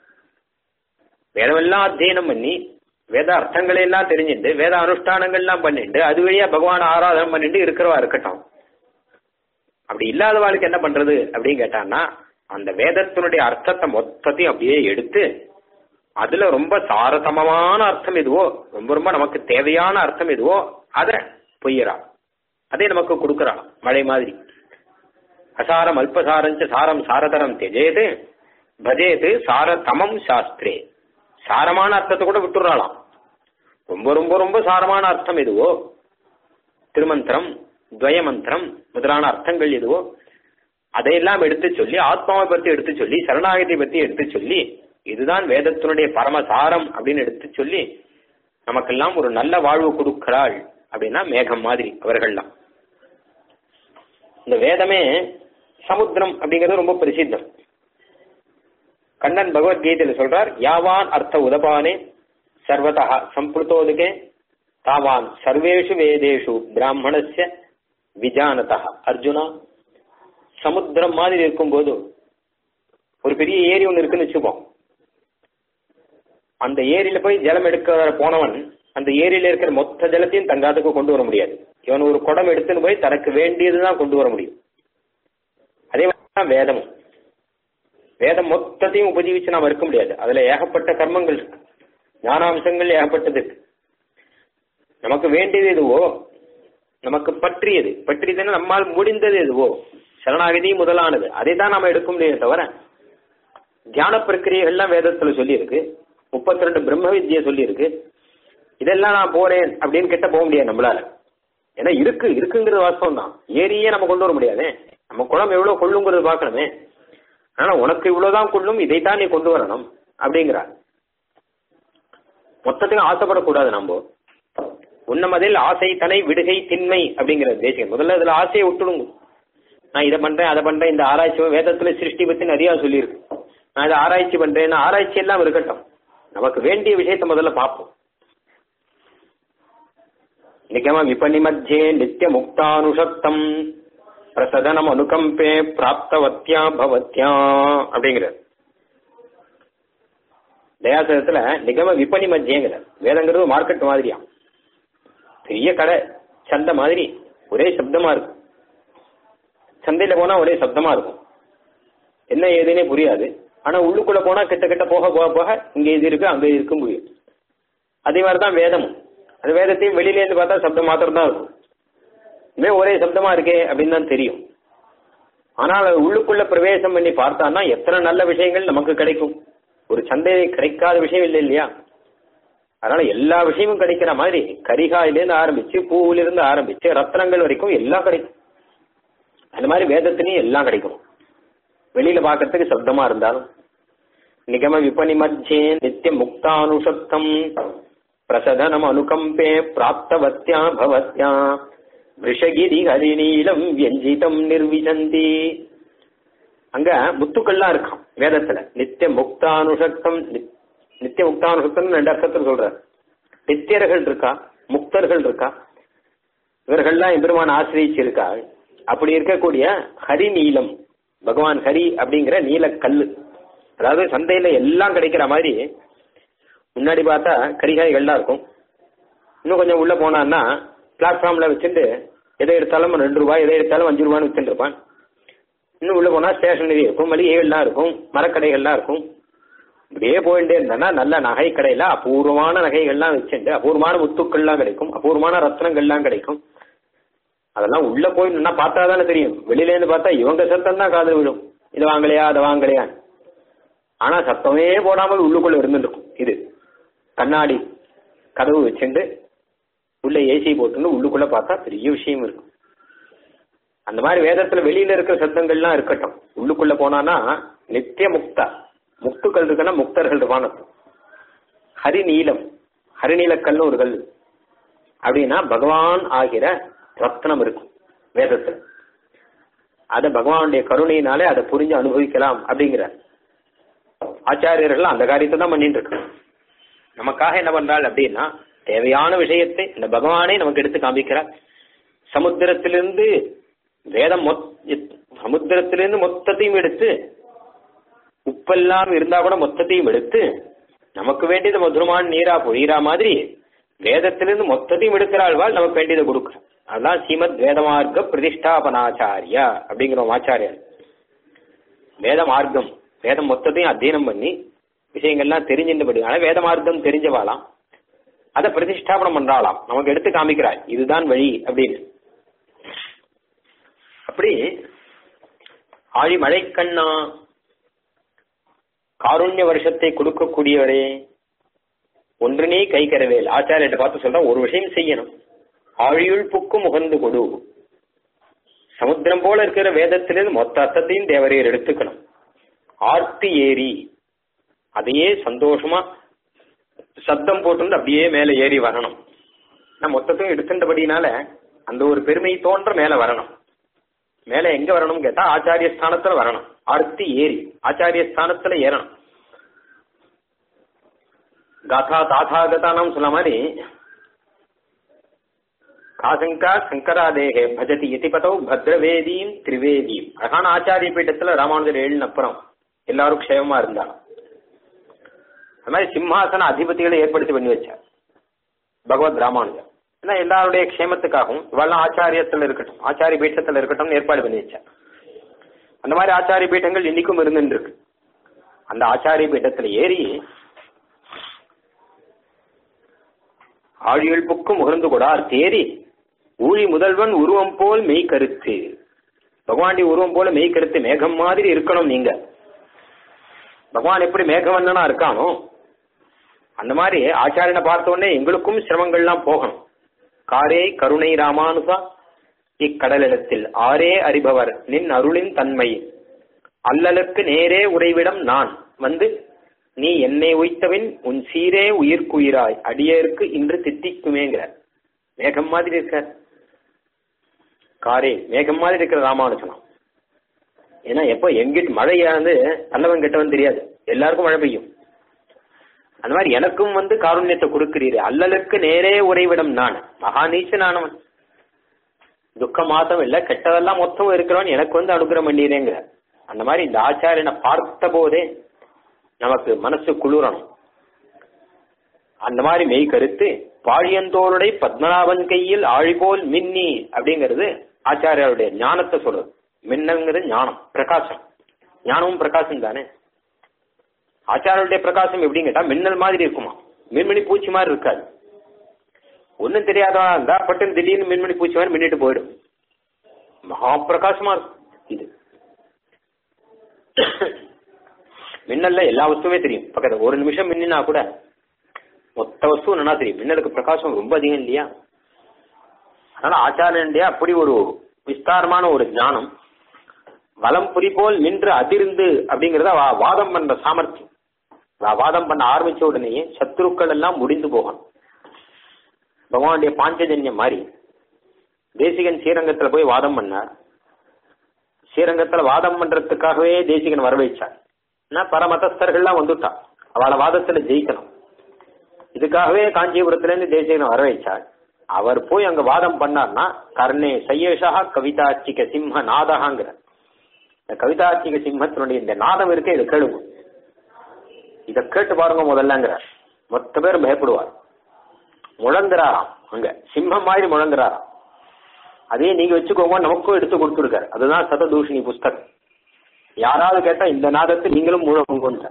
வேதமெல்லாம் அத்தியனம் பண்ணி வேத அர்த்தங்களை எல்லாம் தெரிஞ்சுட்டு வேத அனுஷ்டானங்கள்லாம் பண்ணிட்டு அது வழியா பகவான் ஆராதனை பண்ணிட்டு இருக்கிறவா இருக்கட்டும் அப்படி இல்லாதவாளுக்கு என்ன பண்றது அப்படின்னு கேட்டான்னா அந்த வேதத்தினுடைய அர்த்தத்தை மொத்தத்தையும் அப்படியே எடுத்து அதுல ரொம்ப சாரதமமான அர்த்தம் எதுவோ ரொம்ப ரொம்ப நமக்கு தேவையான அர்த்தம் எதுவோ அதை பொய்யறா அதை நமக்கு கொடுக்கறான் மழை மாதிரி அசாரம் அல்பசாரஞ்ச சாரம் சாரதரம் தெஜேது பஜேது சாரதமம் சாஸ்திரே சாரமான அர்த்தத்தை கூட விட்டுறாளாம் ரொம்ப ரொம்ப ரொம்ப சாரமான அர்த்தம் எதுவோ திருமந்திரம் துவயமந்திரம் முதலான அர்த்தங்கள் எதுவோ அதையெல்லாம் எடுத்து சொல்லி ஆத்மாவை பத்தி எடுத்து சொல்லி சரணாகதி பத்தி எடுத்து சொல்லி இதுதான் வேதத்தினுடைய பரமசாரம் அப்படின்னு எடுத்து சொல்லி நமக்கெல்லாம் ஒரு நல்ல வாழ்வு கொடுக்கிறாள் அப்படின்னா மேகம் மாதிரி அவர்கள்லாம் இந்த வேதமே சமுத்திரம் அப்படிங்கிறது ரொம்ப பிரசித்தம் கண்ணன் பகவத்கீதையில சொல்றார் யாவான் அர்த்த உதபானே சர்வதா சம்புத்தோதுகே தாவான் சர்வேஷு வேதேஷு பிராமணஸ்ய விஜானதா அர்ஜுனா சமுத்திரம் மாதிரி இருக்கும்போது ஒரு பெரிய ஏரி ஒன்று இருக்குன்னு வச்சுப்போம் அந்த ஏரியில போய் ஜலம் எடுக்க போனவன் அந்த ஏரியில இருக்கிற மொத்த ஜலத்தையும் தங்காத்துக்கு கொண்டு வர முடியாது இவன் ஒரு குடம் எடுத்துன்னு போய் தனக்கு வேண்டியதுதான் கொண்டு வர முடியும் அதே மாதிரி வேதமும் வேதம் மொத்தத்தையும் உபஜீவிச்சு நாம இருக்க முடியாது அதுல ஏகப்பட்ட கர்மங்கள் இருக்கு ஞானாம்சங்கள் ஏகப்பட்டது இருக்கு நமக்கு வேண்டியது எதுவோ நமக்கு பற்றியது பற்றியதுன்னா நம்மால் முடிந்தது எதுவோ சரணாகதி முதலானது அதை தான் நாம எடுக்க முடியும் தவிர தியான பிரக்கிரியைகள்லாம் வேதத்துல சொல்லியிருக்கு முப்பத்தி ரெண்டு பிரம்ம வித்யை சொல்லியிருக்கு இதெல்லாம் நான் போறேன் அப்படின்னு கிட்ட போக முடியாது நம்மளால ஏன்னா இருக்கு இருக்குங்கிறது வாஸ்தவம் தான் ஏரியே நம்ம கொண்டு வர முடியாதே நம்ம குளம் எவ்வளவு கொள்ளுங்கிறது பார்க்கணுமே ஆனா உனக்கு இவ்வளவுதான் கொள்ளும் இதைத்தான் நீ கொண்டு வரணும் அப்படிங்கிறார் மொத்தத்தையும் ஆசைப்படக்கூடாது நம்ம உன்னமதில் ஆசை தனை விடுகை திண்மை அப்படிங்கிற தேசியம் முதல்ல இதுல ஆசையை விட்டுடுங்க நான் இதை பண்றேன் அதை பண்றேன் இந்த ஆராய்ச்சி வேதத்துல சிருஷ்டி பத்தி நிறைய சொல்லியிருக்கு நான் இதை ஆராய்ச்சி பண்றேன் ஆராய்ச்சி எல்லாம் இருக்கட்டும் நமக்கு வேண்டிய விஷயத்த முதல்ல பார்ப்போம் நிகம விபணி மத்தியே நித்திய முக்தானுஷக்தம் பிரசதனம் அனுகம்பே பிராப்தவத்தியா பவத்யா அப்படிங்கிறார் தயாசனத்துல நிகம விபணி மத்தியங்கிற வேதங்கிறது மார்க்கெட் மாதிரியா பெரிய கடை சந்தை மாதிரி ஒரே சப்தமா இருக்கும் சந்தையில போனா ஒரே சப்தமா இருக்கும் என்ன ஏதுன்னே புரியாது ஆனா உள்ளுக்குள்ள போனா கிட்ட கிட்ட போக போக போக இங்க இது இருக்கு அங்க இருக்கு முடியும் அதே மாதிரிதான் வேதமும் அந்த வேதத்தையும் வெளியில இருந்து பார்த்தா சப்தம் மாத்திரம் தான் இருக்கும் இவே ஒரே சப்தமா இருக்கே அப்படின்னு தான் தெரியும் ஆனால் அது உள்ளுக்குள்ள பிரவேசம் பண்ணி பார்த்தான்னா எத்தனை நல்ல விஷயங்கள் நமக்கு கிடைக்கும் ஒரு சந்தையை கிடைக்காத விஷயம் இல்லை இல்லையா அதனால எல்லா விஷயமும் கிடைக்கிற மாதிரி கரிகாயிலிருந்து ஆரம்பிச்சு பூவிலிருந்து ஆரம்பிச்சு ரத்னங்கள் வரைக்கும் எல்லாம் கிடைக்கும் அந்த மாதிரி வேதத்திலையும் எல்லாம் கிடைக்கும் வெளியில பார்க்கறதுக்கு சப்தமா இருந்தாலும் நிகம விபணி மத்தியே நித்திய முக்தானுஷக்தம் பிரசதனம் அனுகம்பே பிராப்தவத்யா பவத்யா விஷகிரி ஹரிநீலம் வியஞ்சிதம் நிர்விசந்தி அங்க முத்துக்கள்லாம் இருக்காம் வேதத்துல நித்திய முக்தானுசக்தம் நித்- நித்திய முக்தானுசக்தம் ரெண்டு அர்த்தத்தில் சொல்ற நித்தியர்கள் இருக்கா முக்தர்கள் இருக்கா இவர்கள்லாம் எம்பெருமான் ஆசிரியிச்சு இருக்கா அப்படி இருக்கக்கூடிய ஹரி நீலம் பகவான் ஹரி அப்படிங்கிற நீல கல்லு அதாவது சந்தையில எல்லாம் கிடைக்கிற மாதிரி முன்னாடி பார்த்தா கரிகாய்கள்லாம் இருக்கும் இன்னும் கொஞ்சம் உள்ள போனான்னா பிளாட்ஃபார்ம்ல வச்சுட்டு எதை எடுத்தாலும் ரெண்டு ரூபாய் எதை எடுத்தாலும் அஞ்சு ரூபான்னு வித்துட்டு இருப்பான் இன்னும் உள்ள போனா ஸ்டேஷனரி இருக்கும் மளிகைகள்லாம் இருக்கும் மரக்கடைகள்லாம் இருக்கும் இப்படியே போயிட்டே இருந்தேன்னா நல்ல நகை கடையில அபூர்வமான நகைகள்லாம் வச்சுட்டு அபூர்வமான முத்துக்கள்லாம் கிடைக்கும் அபூர்வமான ரத்னங்கள்லாம் கிடைக்கும் அதெல்லாம் உள்ள போய் நின்னா பார்த்தா தானே தெரியும் வெளியில இருந்து பார்த்தா இவங்க சத்தம் தான் காதல் விழும் இதை வாங்கலையா அதை வாங்கலையா ஆனா சத்தமே போடாமல் உள்ளுக்குள்ள இருந்துருக்கும் இது கண்ணாடி கதவு வச்சுட்டு உள்ள ஏசி போட்டுன்னு உள்ளுக்குள்ள பார்த்தா பெரிய விஷயம் இருக்கும் அந்த மாதிரி வேதத்துல வெளியில இருக்கிற சத்தங்கள்லாம் இருக்கட்டும் உள்ளுக்குள்ள போனானா நித்திய முக்தா முக்துக்கள் இருக்குன்னா முக்தர்கள் இருப்பான ஹரி நீலம் ஹரிநீலக்கல்னு ஒரு கல் அப்படின்னா பகவான் ஆகிற ரத்னம் இருக்கும் வேதத்துல அத பகவானுடைய கருணையினாலே அதை புரிஞ்சு அனுபவிக்கலாம் அப்படிங்கிற ஆச்சாரியர்கள் அந்த காரியத்தை தான் பண்ணிட்டு இருக்காங்க நமக்காக என்ன பண்றாள் அப்படின்னா தேவையான விஷயத்தை இந்த பகவானே நமக்கு எடுத்து காமிக்கிறார் சமுத்திரத்திலிருந்து வேதம் மொத் சமுத்திரத்திலிருந்து மொத்தத்தையும் எடுத்து உப்பெல்லாம் இருந்தா கூட மொத்தத்தையும் எடுத்து நமக்கு வேண்டியது மதுரமான நீரா பொழியிறா மாதிரி வேதத்திலிருந்து மொத்தத்தையும் எடுக்கிறாள்வாள் நமக்கு வேண்டியதை கொடுக்குறோம் அதான் ஸ்ரீமத் வேதமார்க்க பிரதிஷ்டாபனாச்சாரியா அப்படிங்கிற ஆச்சாரியர் வேத மார்க்கம் வேதம் மொத்தத்தையும் அத்தியனம் பண்ணி விஷயங்கள்லாம் தெரிஞ்சிருந்தபடினால வேத மார்க்கம் தெரிஞ்சவாளாம் அதை பிரதிஷ்டாபனம் பண்றாளாம் நமக்கு எடுத்து காமிக்கிறாள் இதுதான் வழி அப்படின்னு அப்படி ஆழி மழைக்கண்ணா காருண்ய வருஷத்தை கொடுக்கக்கூடியவரே ஒன்றினே கை கரவேல் ஆச்சாரியத்தை பார்த்து சொல்றேன் ஒரு விஷயம் செய்யணும் ஆழியுள் புக்கு முகந்து கொடு சமுத்திரம் போல இருக்கிற வேதத்திலிருந்து மொத்த அர்த்தத்தையும் தேவரையர் எடுத்துக்கணும் ஆர்த்தி ஏறி அதையே சந்தோஷமா சத்தம் போட்டு அப்படியே மேல ஏறி வரணும் நான் மொத்தத்தையும் எடுத்துட்டபடினால அந்த ஒரு பெருமை தோன்ற மேல வரணும் மேல எங்க வரணும் கேட்டா ஆச்சாரிய ஸ்தானத்துல வரணும் ஆர்த்தி ஏறி ஆச்சாரிய ஸ்தானத்துல ஏறணும் காதா தாதாகதானம் சொல்ல மாதிரி காசங்கா சங்கராதேகே பஜதி இதிபதோ பத்ரவேதியும் திரிவேதியும் அழகான ஆச்சாரிய பீட்டத்துல ராமானுஜர் எழுதின அப்புறம் எல்லாரும் க்ஷேமமா இருந்தாங்க அது மாதிரி சிம்ஹாசன அதிபதிகளை ஏற்படுத்தி பண்ணி வச்சார் பகவத் ராமானுஜர் ஏன்னா எல்லாருடைய க்ஷேமத்துக்காகவும் இவெல்லாம் ஆச்சாரியத்துல இருக்கட்டும் ஆச்சாரிய பீட்டத்துல இருக்கட்டும் ஏற்பாடு பண்ணி வச்சார் அந்த மாதிரி ஆச்சாரிய பீட்டங்கள் இன்னைக்கும் இருந்துட்டு இருக்கு அந்த ஆச்சாரிய பீட்டத்துல ஏறி ஆழியல் புக்கும் முகர்ந்து கொடார் தேறி ஊழி முதல்வன் உருவம் போல் மெய் கருத்து பகவானுடைய உருவம் போல மெய் கருத்து மேகம் மாதிரி இருக்கணும் நீங்க பகவான் எப்படி மேகவண்ணனா இருக்கானோ அந்த மாதிரி ஆச்சாரியனை பார்த்த உடனே எங்களுக்கும் சிரமங்கள்லாம் போகணும் காரே கருணை ராமானுசா இக்கடலிடத்தில் ஆரே அறிபவர் நின் அருளின் தன்மை அல்லலுக்கு நேரே உறைவிடம் நான் வந்து நீ என்னை உய்த்தவின் உன் சீரே உயிர்க்குயிராய் அடியேற்கு இன்று தித்திக்குமேங்கிற மேகம் மாதிரி இருக்க காரே மேகம் மாதிரி இருக்கிற ராமானுஜனம் ஏன்னா எப்போ எங்கிட்ட மழையானது நல்லவன் கெட்டவன் தெரியாது எல்லாருக்கும் மழை பெய்யும் அந்த மாதிரி எனக்கும் வந்து காருண்யத்தை கொடுக்கிறீரே அல்லலுக்கு நேரே உறைவிடம் நான் மகாநீச்சனானவன் துக்க மாத்தம் இல்ல கெட்டதெல்லாம் மொத்தம் இருக்கிறவன் எனக்கு வந்து அனுகிரகம் பண்ணீரேங்கிற அந்த மாதிரி இந்த ஆச்சாரியனை பார்த்த போதே நமக்கு மனசு குளிரணும் அந்த மாதிரி மெய் கருத்து பாழியந்தோருடைய பத்மநாபன் கையில் ஆழிபோல் மின்னி அப்படிங்கிறது ஆச்சாரியாருடைய ஞானத்தை சொல்றது மின்னங்கிறது ஞானம் பிரகாசம் ஞானமும் பிரகாசம் தானே ஆச்சாரியுடைய பிரகாசம் எப்படின்னு கேட்டா மின்னல் மாதிரி இருக்குமா மின்மணி பூச்சி மாதிரி இருக்காது ஒன்னும் தெரியாதவா இருந்தா பட்டுன்னு திடீர்னு மின்மணி பூச்சி மாதிரி மின்னிட்டு போயிடும் மகா பிரகாசமா இருக்கும் இது மின்னல்ல எல்லா வஸ்துவுமே தெரியும் பக்கத்துல ஒரு நிமிஷம் மின்னினா கூட மொத்த வஸ்து நல்லா தெரியும் மின்னலுக்கு பிரகாசம் ரொம்ப அதிகம் இல்லையா அதனால ஆச்சாரியனுடைய அப்படி ஒரு விஸ்தாரமான ஒரு ஞானம் வலம் புரி போல் நின்று அதிர்ந்து அப்படிங்கறத அவ வாதம் பண்ற சாமர்த்தியம் அவ வாதம் பண்ண ஆரம்பிச்ச உடனேயே சத்ருக்கள் எல்லாம் முடிந்து போகணும் பகவானுடைய பாஞ்சஜன்யம் மாதிரி தேசிகன் ஸ்ரீரங்கத்துல போய் வாதம் பண்ணார் ஸ்ரீரங்கத்துல வாதம் பண்றதுக்காகவே தேசிகன் வர வைச்சார் ஏன்னா பரமதஸ்தர்கள்லாம் வந்துட்டான் அவளை வாதத்துல ஜெயிக்கணும் இதுக்காகவே காஞ்சிபுரத்துல இருந்து தேசிகன் வர வைச்சார் அவர் போய் அங்க வாதம் பண்ணார்னா கர்ணே சையேஷா கவிதாச்சிக சிம்ம நாதகாங்கிற இந்த கவிதாச்சிக சிம்மத்தினுடைய இந்த நாதம் இருக்கே இதை கேளுங்க இதை கேட்டு பாருங்க முதல்லங்கிற மொத்த பேர் பயப்படுவார் முழங்குறாராம் அங்க சிம்மம் மாதிரி முழங்குறாராம் அதே நீங்க வச்சுக்கோங்க நமக்கும் எடுத்து கொடுத்துருக்காரு அதுதான் சததூஷினி புஸ்தகம் யாராவது கேட்டா இந்த நாதத்தை நீங்களும் முழங்குங்க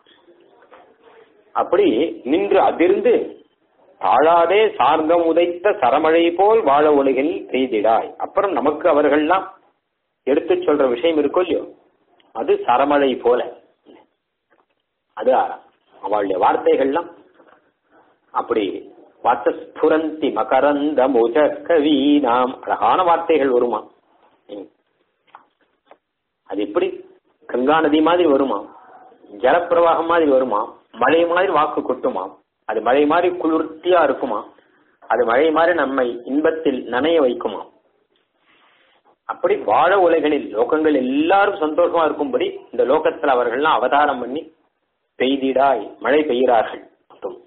அப்படி நின்று அதிர்ந்து தாழாதே சார்ந்தம் உதைத்த சரமழை போல் வாழ உலகில் பெய்திடாய் அப்புறம் நமக்கு அவர்கள்லாம் எடுத்து சொல்ற விஷயம் இருக்கோ இல்லையோ அது சரமழை போல அது அவளுடைய வார்த்தைகள்லாம் அப்படி வாச்சஸ்புரந்தி மகரந்த முஜ கவீனாம் அழகான வார்த்தைகள் வருமா ம். அது எப்படி கங்கா நதி மாதிரி வருமா ஜலப்பிரவாகம் மாதிரி வருமா மழை மாதிரி வாக்கு கொட்டுமா அது மழை மாதிரி குளிர்ச்சியா இருக்குமா அது மழை மாதிரி நம்மை இன்பத்தில் நனைய வைக்குமா அப்படி வாழ உலகளில் லோகங்கள் எல்லாரும் சந்தோஷமா இருக்கும்படி இந்த லோகத்துல அவர்கள்லாம் அவதாரம் பண்ணி பெய்திடாய் மழை பெய்கிறார்கள் அர்த்தம்.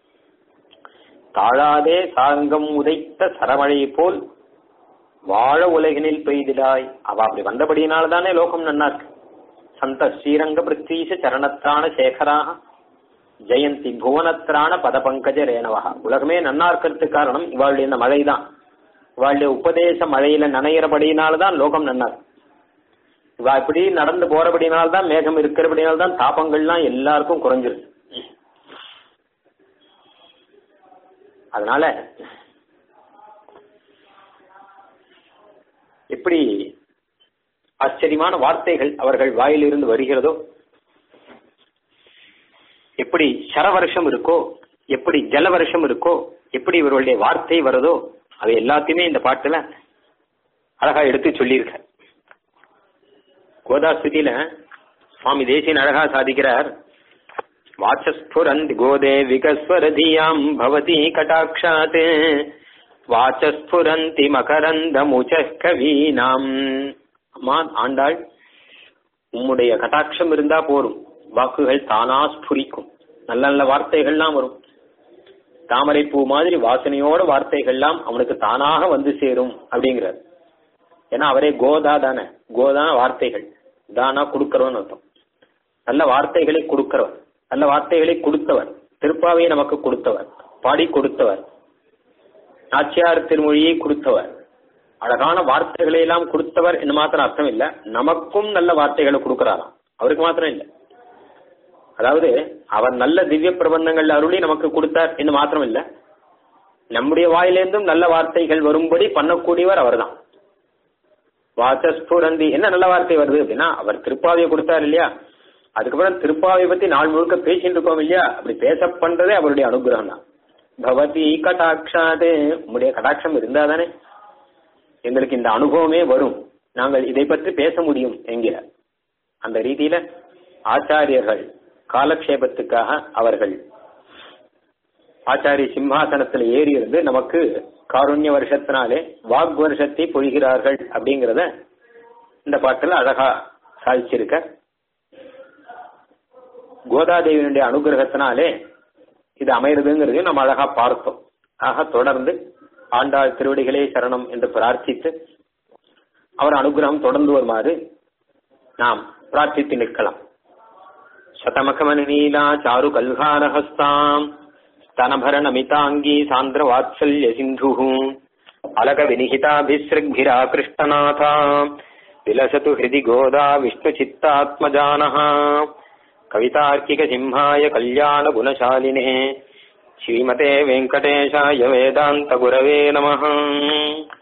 தாழாதே சாங்கம் உதைத்த சரமழை போல் வாழ உலகினில் பெய்திடாய் அவ அப்படி வந்தபடியினால்தானே லோகம் நன்னா இருக்கு சந்த ஸ்ரீரங்க பிருத்வீச சரணத்தான சேகராக ஜெயந்தி புவனத்திரான பதபங்கஜ ரேணவா உலகமே நன்னா இருக்கிறதுக்கு காரணம் இவாளுடைய இந்த மழை தான் இவாளுடைய உபதேச மழையில நனைகிறபடியினால்தான் லோகம் நன்னா இருக்கு இவா இப்படி நடந்து போறபடினால்தான் மேகம் இருக்கிறபடினால்தான் தாபங்கள்லாம் எல்லாருக்கும் குறைஞ்சிருக்கு அதனால எப்படி ஆச்சரியமான வார்த்தைகள் அவர்கள் வாயிலிருந்து வருகிறதோ எப்படி சரவருஷம் இருக்கோ எப்படி ஜலவருஷம் இருக்கோ எப்படி இவர்களுடைய வார்த்தை வருதோ அது எல்லாத்தையுமே இந்த பாட்டுல அழகா எடுத்து சொல்லியிருக்க கோதாஸ்துதியில சுவாமி தேசியன் அழகா சாதிக்கிறார் வாச்சஸ்புரந்தி கோதே விகஸ்வரதியாம் பவதி கட்டாட்சாத் வாச்சஸ்புரந்தி மகரந்த முச்ச கவீனாம் அம்மா ஆண்டாள் உம்முடைய கட்டாட்சம் இருந்தா போரும் வாக்குகள் தானா ஸ்புரிக்கும் நல்ல நல்ல வார்த்தைகள்லாம் வரும் தாமரை பூ மாதிரி வாசனையோட வார்த்தைகள்லாம் அவனுக்கு தானாக வந்து சேரும் அப்படிங்கிறார் ஏன்னா அவரே கோதா தானே கோதான வார்த்தைகள் தானா கொடுக்கிறவன் அர்த்தம் நல்ல வார்த்தைகளை கொடுக்கிறவர் நல்ல வார்த்தைகளை கொடுத்தவர் திருப்பாவையை நமக்கு கொடுத்தவர் பாடி கொடுத்தவர் நாச்சியார் திருமொழியை கொடுத்தவர் அழகான வார்த்தைகளை எல்லாம் கொடுத்தவர் என்ன மாத்திரம் அர்த்தம் இல்ல நமக்கும் நல்ல வார்த்தைகளை கொடுக்கிறாராம் அவருக்கு மாத்திரம் இல்ல அதாவது அவர் நல்ல திவ்ய பிரபந்தங்கள் அருளி நமக்கு கொடுத்தார் என்று மாத்திரம் இல்ல நம்முடைய வாயிலிருந்தும் நல்ல வார்த்தைகள் வரும்படி பண்ணக்கூடியவர் அவர்தான் வாச்சஸ்புரந்தி என்ன நல்ல வார்த்தை வருது அப்படின்னா அவர் திருப்பாவையை கொடுத்தார் இல்லையா அதுக்கப்புறம் திருப்பாவை பத்தி நாள் முழுக்க பேசிட்டு இருக்கோம் இல்லையா அப்படி பேச பண்றதே அவருடைய அனுகிரகம் தான் பவதி கடாட்சாது உங்களுடைய கடாட்சம் இருந்தா தானே எங்களுக்கு இந்த அனுபவமே வரும் நாங்கள் இதை பற்றி பேச முடியும் என்கிற அந்த ரீதியில ஆச்சாரியர்கள் காலக்ஷேபத்துக்காக அவர்கள் ஆச்சாரிய சிம்ஹாசனத்தில் ஏறி இருந்து நமக்கு காருண்ய வருஷத்தினாலே வாக் வருஷத்தை பொழிகிறார்கள் அப்படிங்கறத இந்த பாட்டுல அழகா சாதிச்சிருக்க கோதாதேவியினுடைய அனுகிரகத்தினாலே இது அமைறதுங்கிறதையும் நம்ம அழகா பார்த்தோம் ஆக தொடர்ந்து ஆண்டாள் திருவடிகளே சரணம் என்று பிரார்த்தித்து அவர் அனுகிரகம் தொடர்ந்து வருமாறு நாம் பிரார்த்தித்து நிற்கலாம் சதமகமன நீலா சாரு கல்காரஹஸ்தாம் स्तनभर नमिताङ्गी सान्द्र वात्सल्य सिन्धुः अलक विनिहिताभिसृग्भिराकृष्टनाथा विलसतु हृदि गोदा विष्णुचित्तात्मजानः कवितार्किक सिंहाय कल्याण गुणशालिने श्रीमते वेङ्कटेशाय वेदान्त गुरवे नमः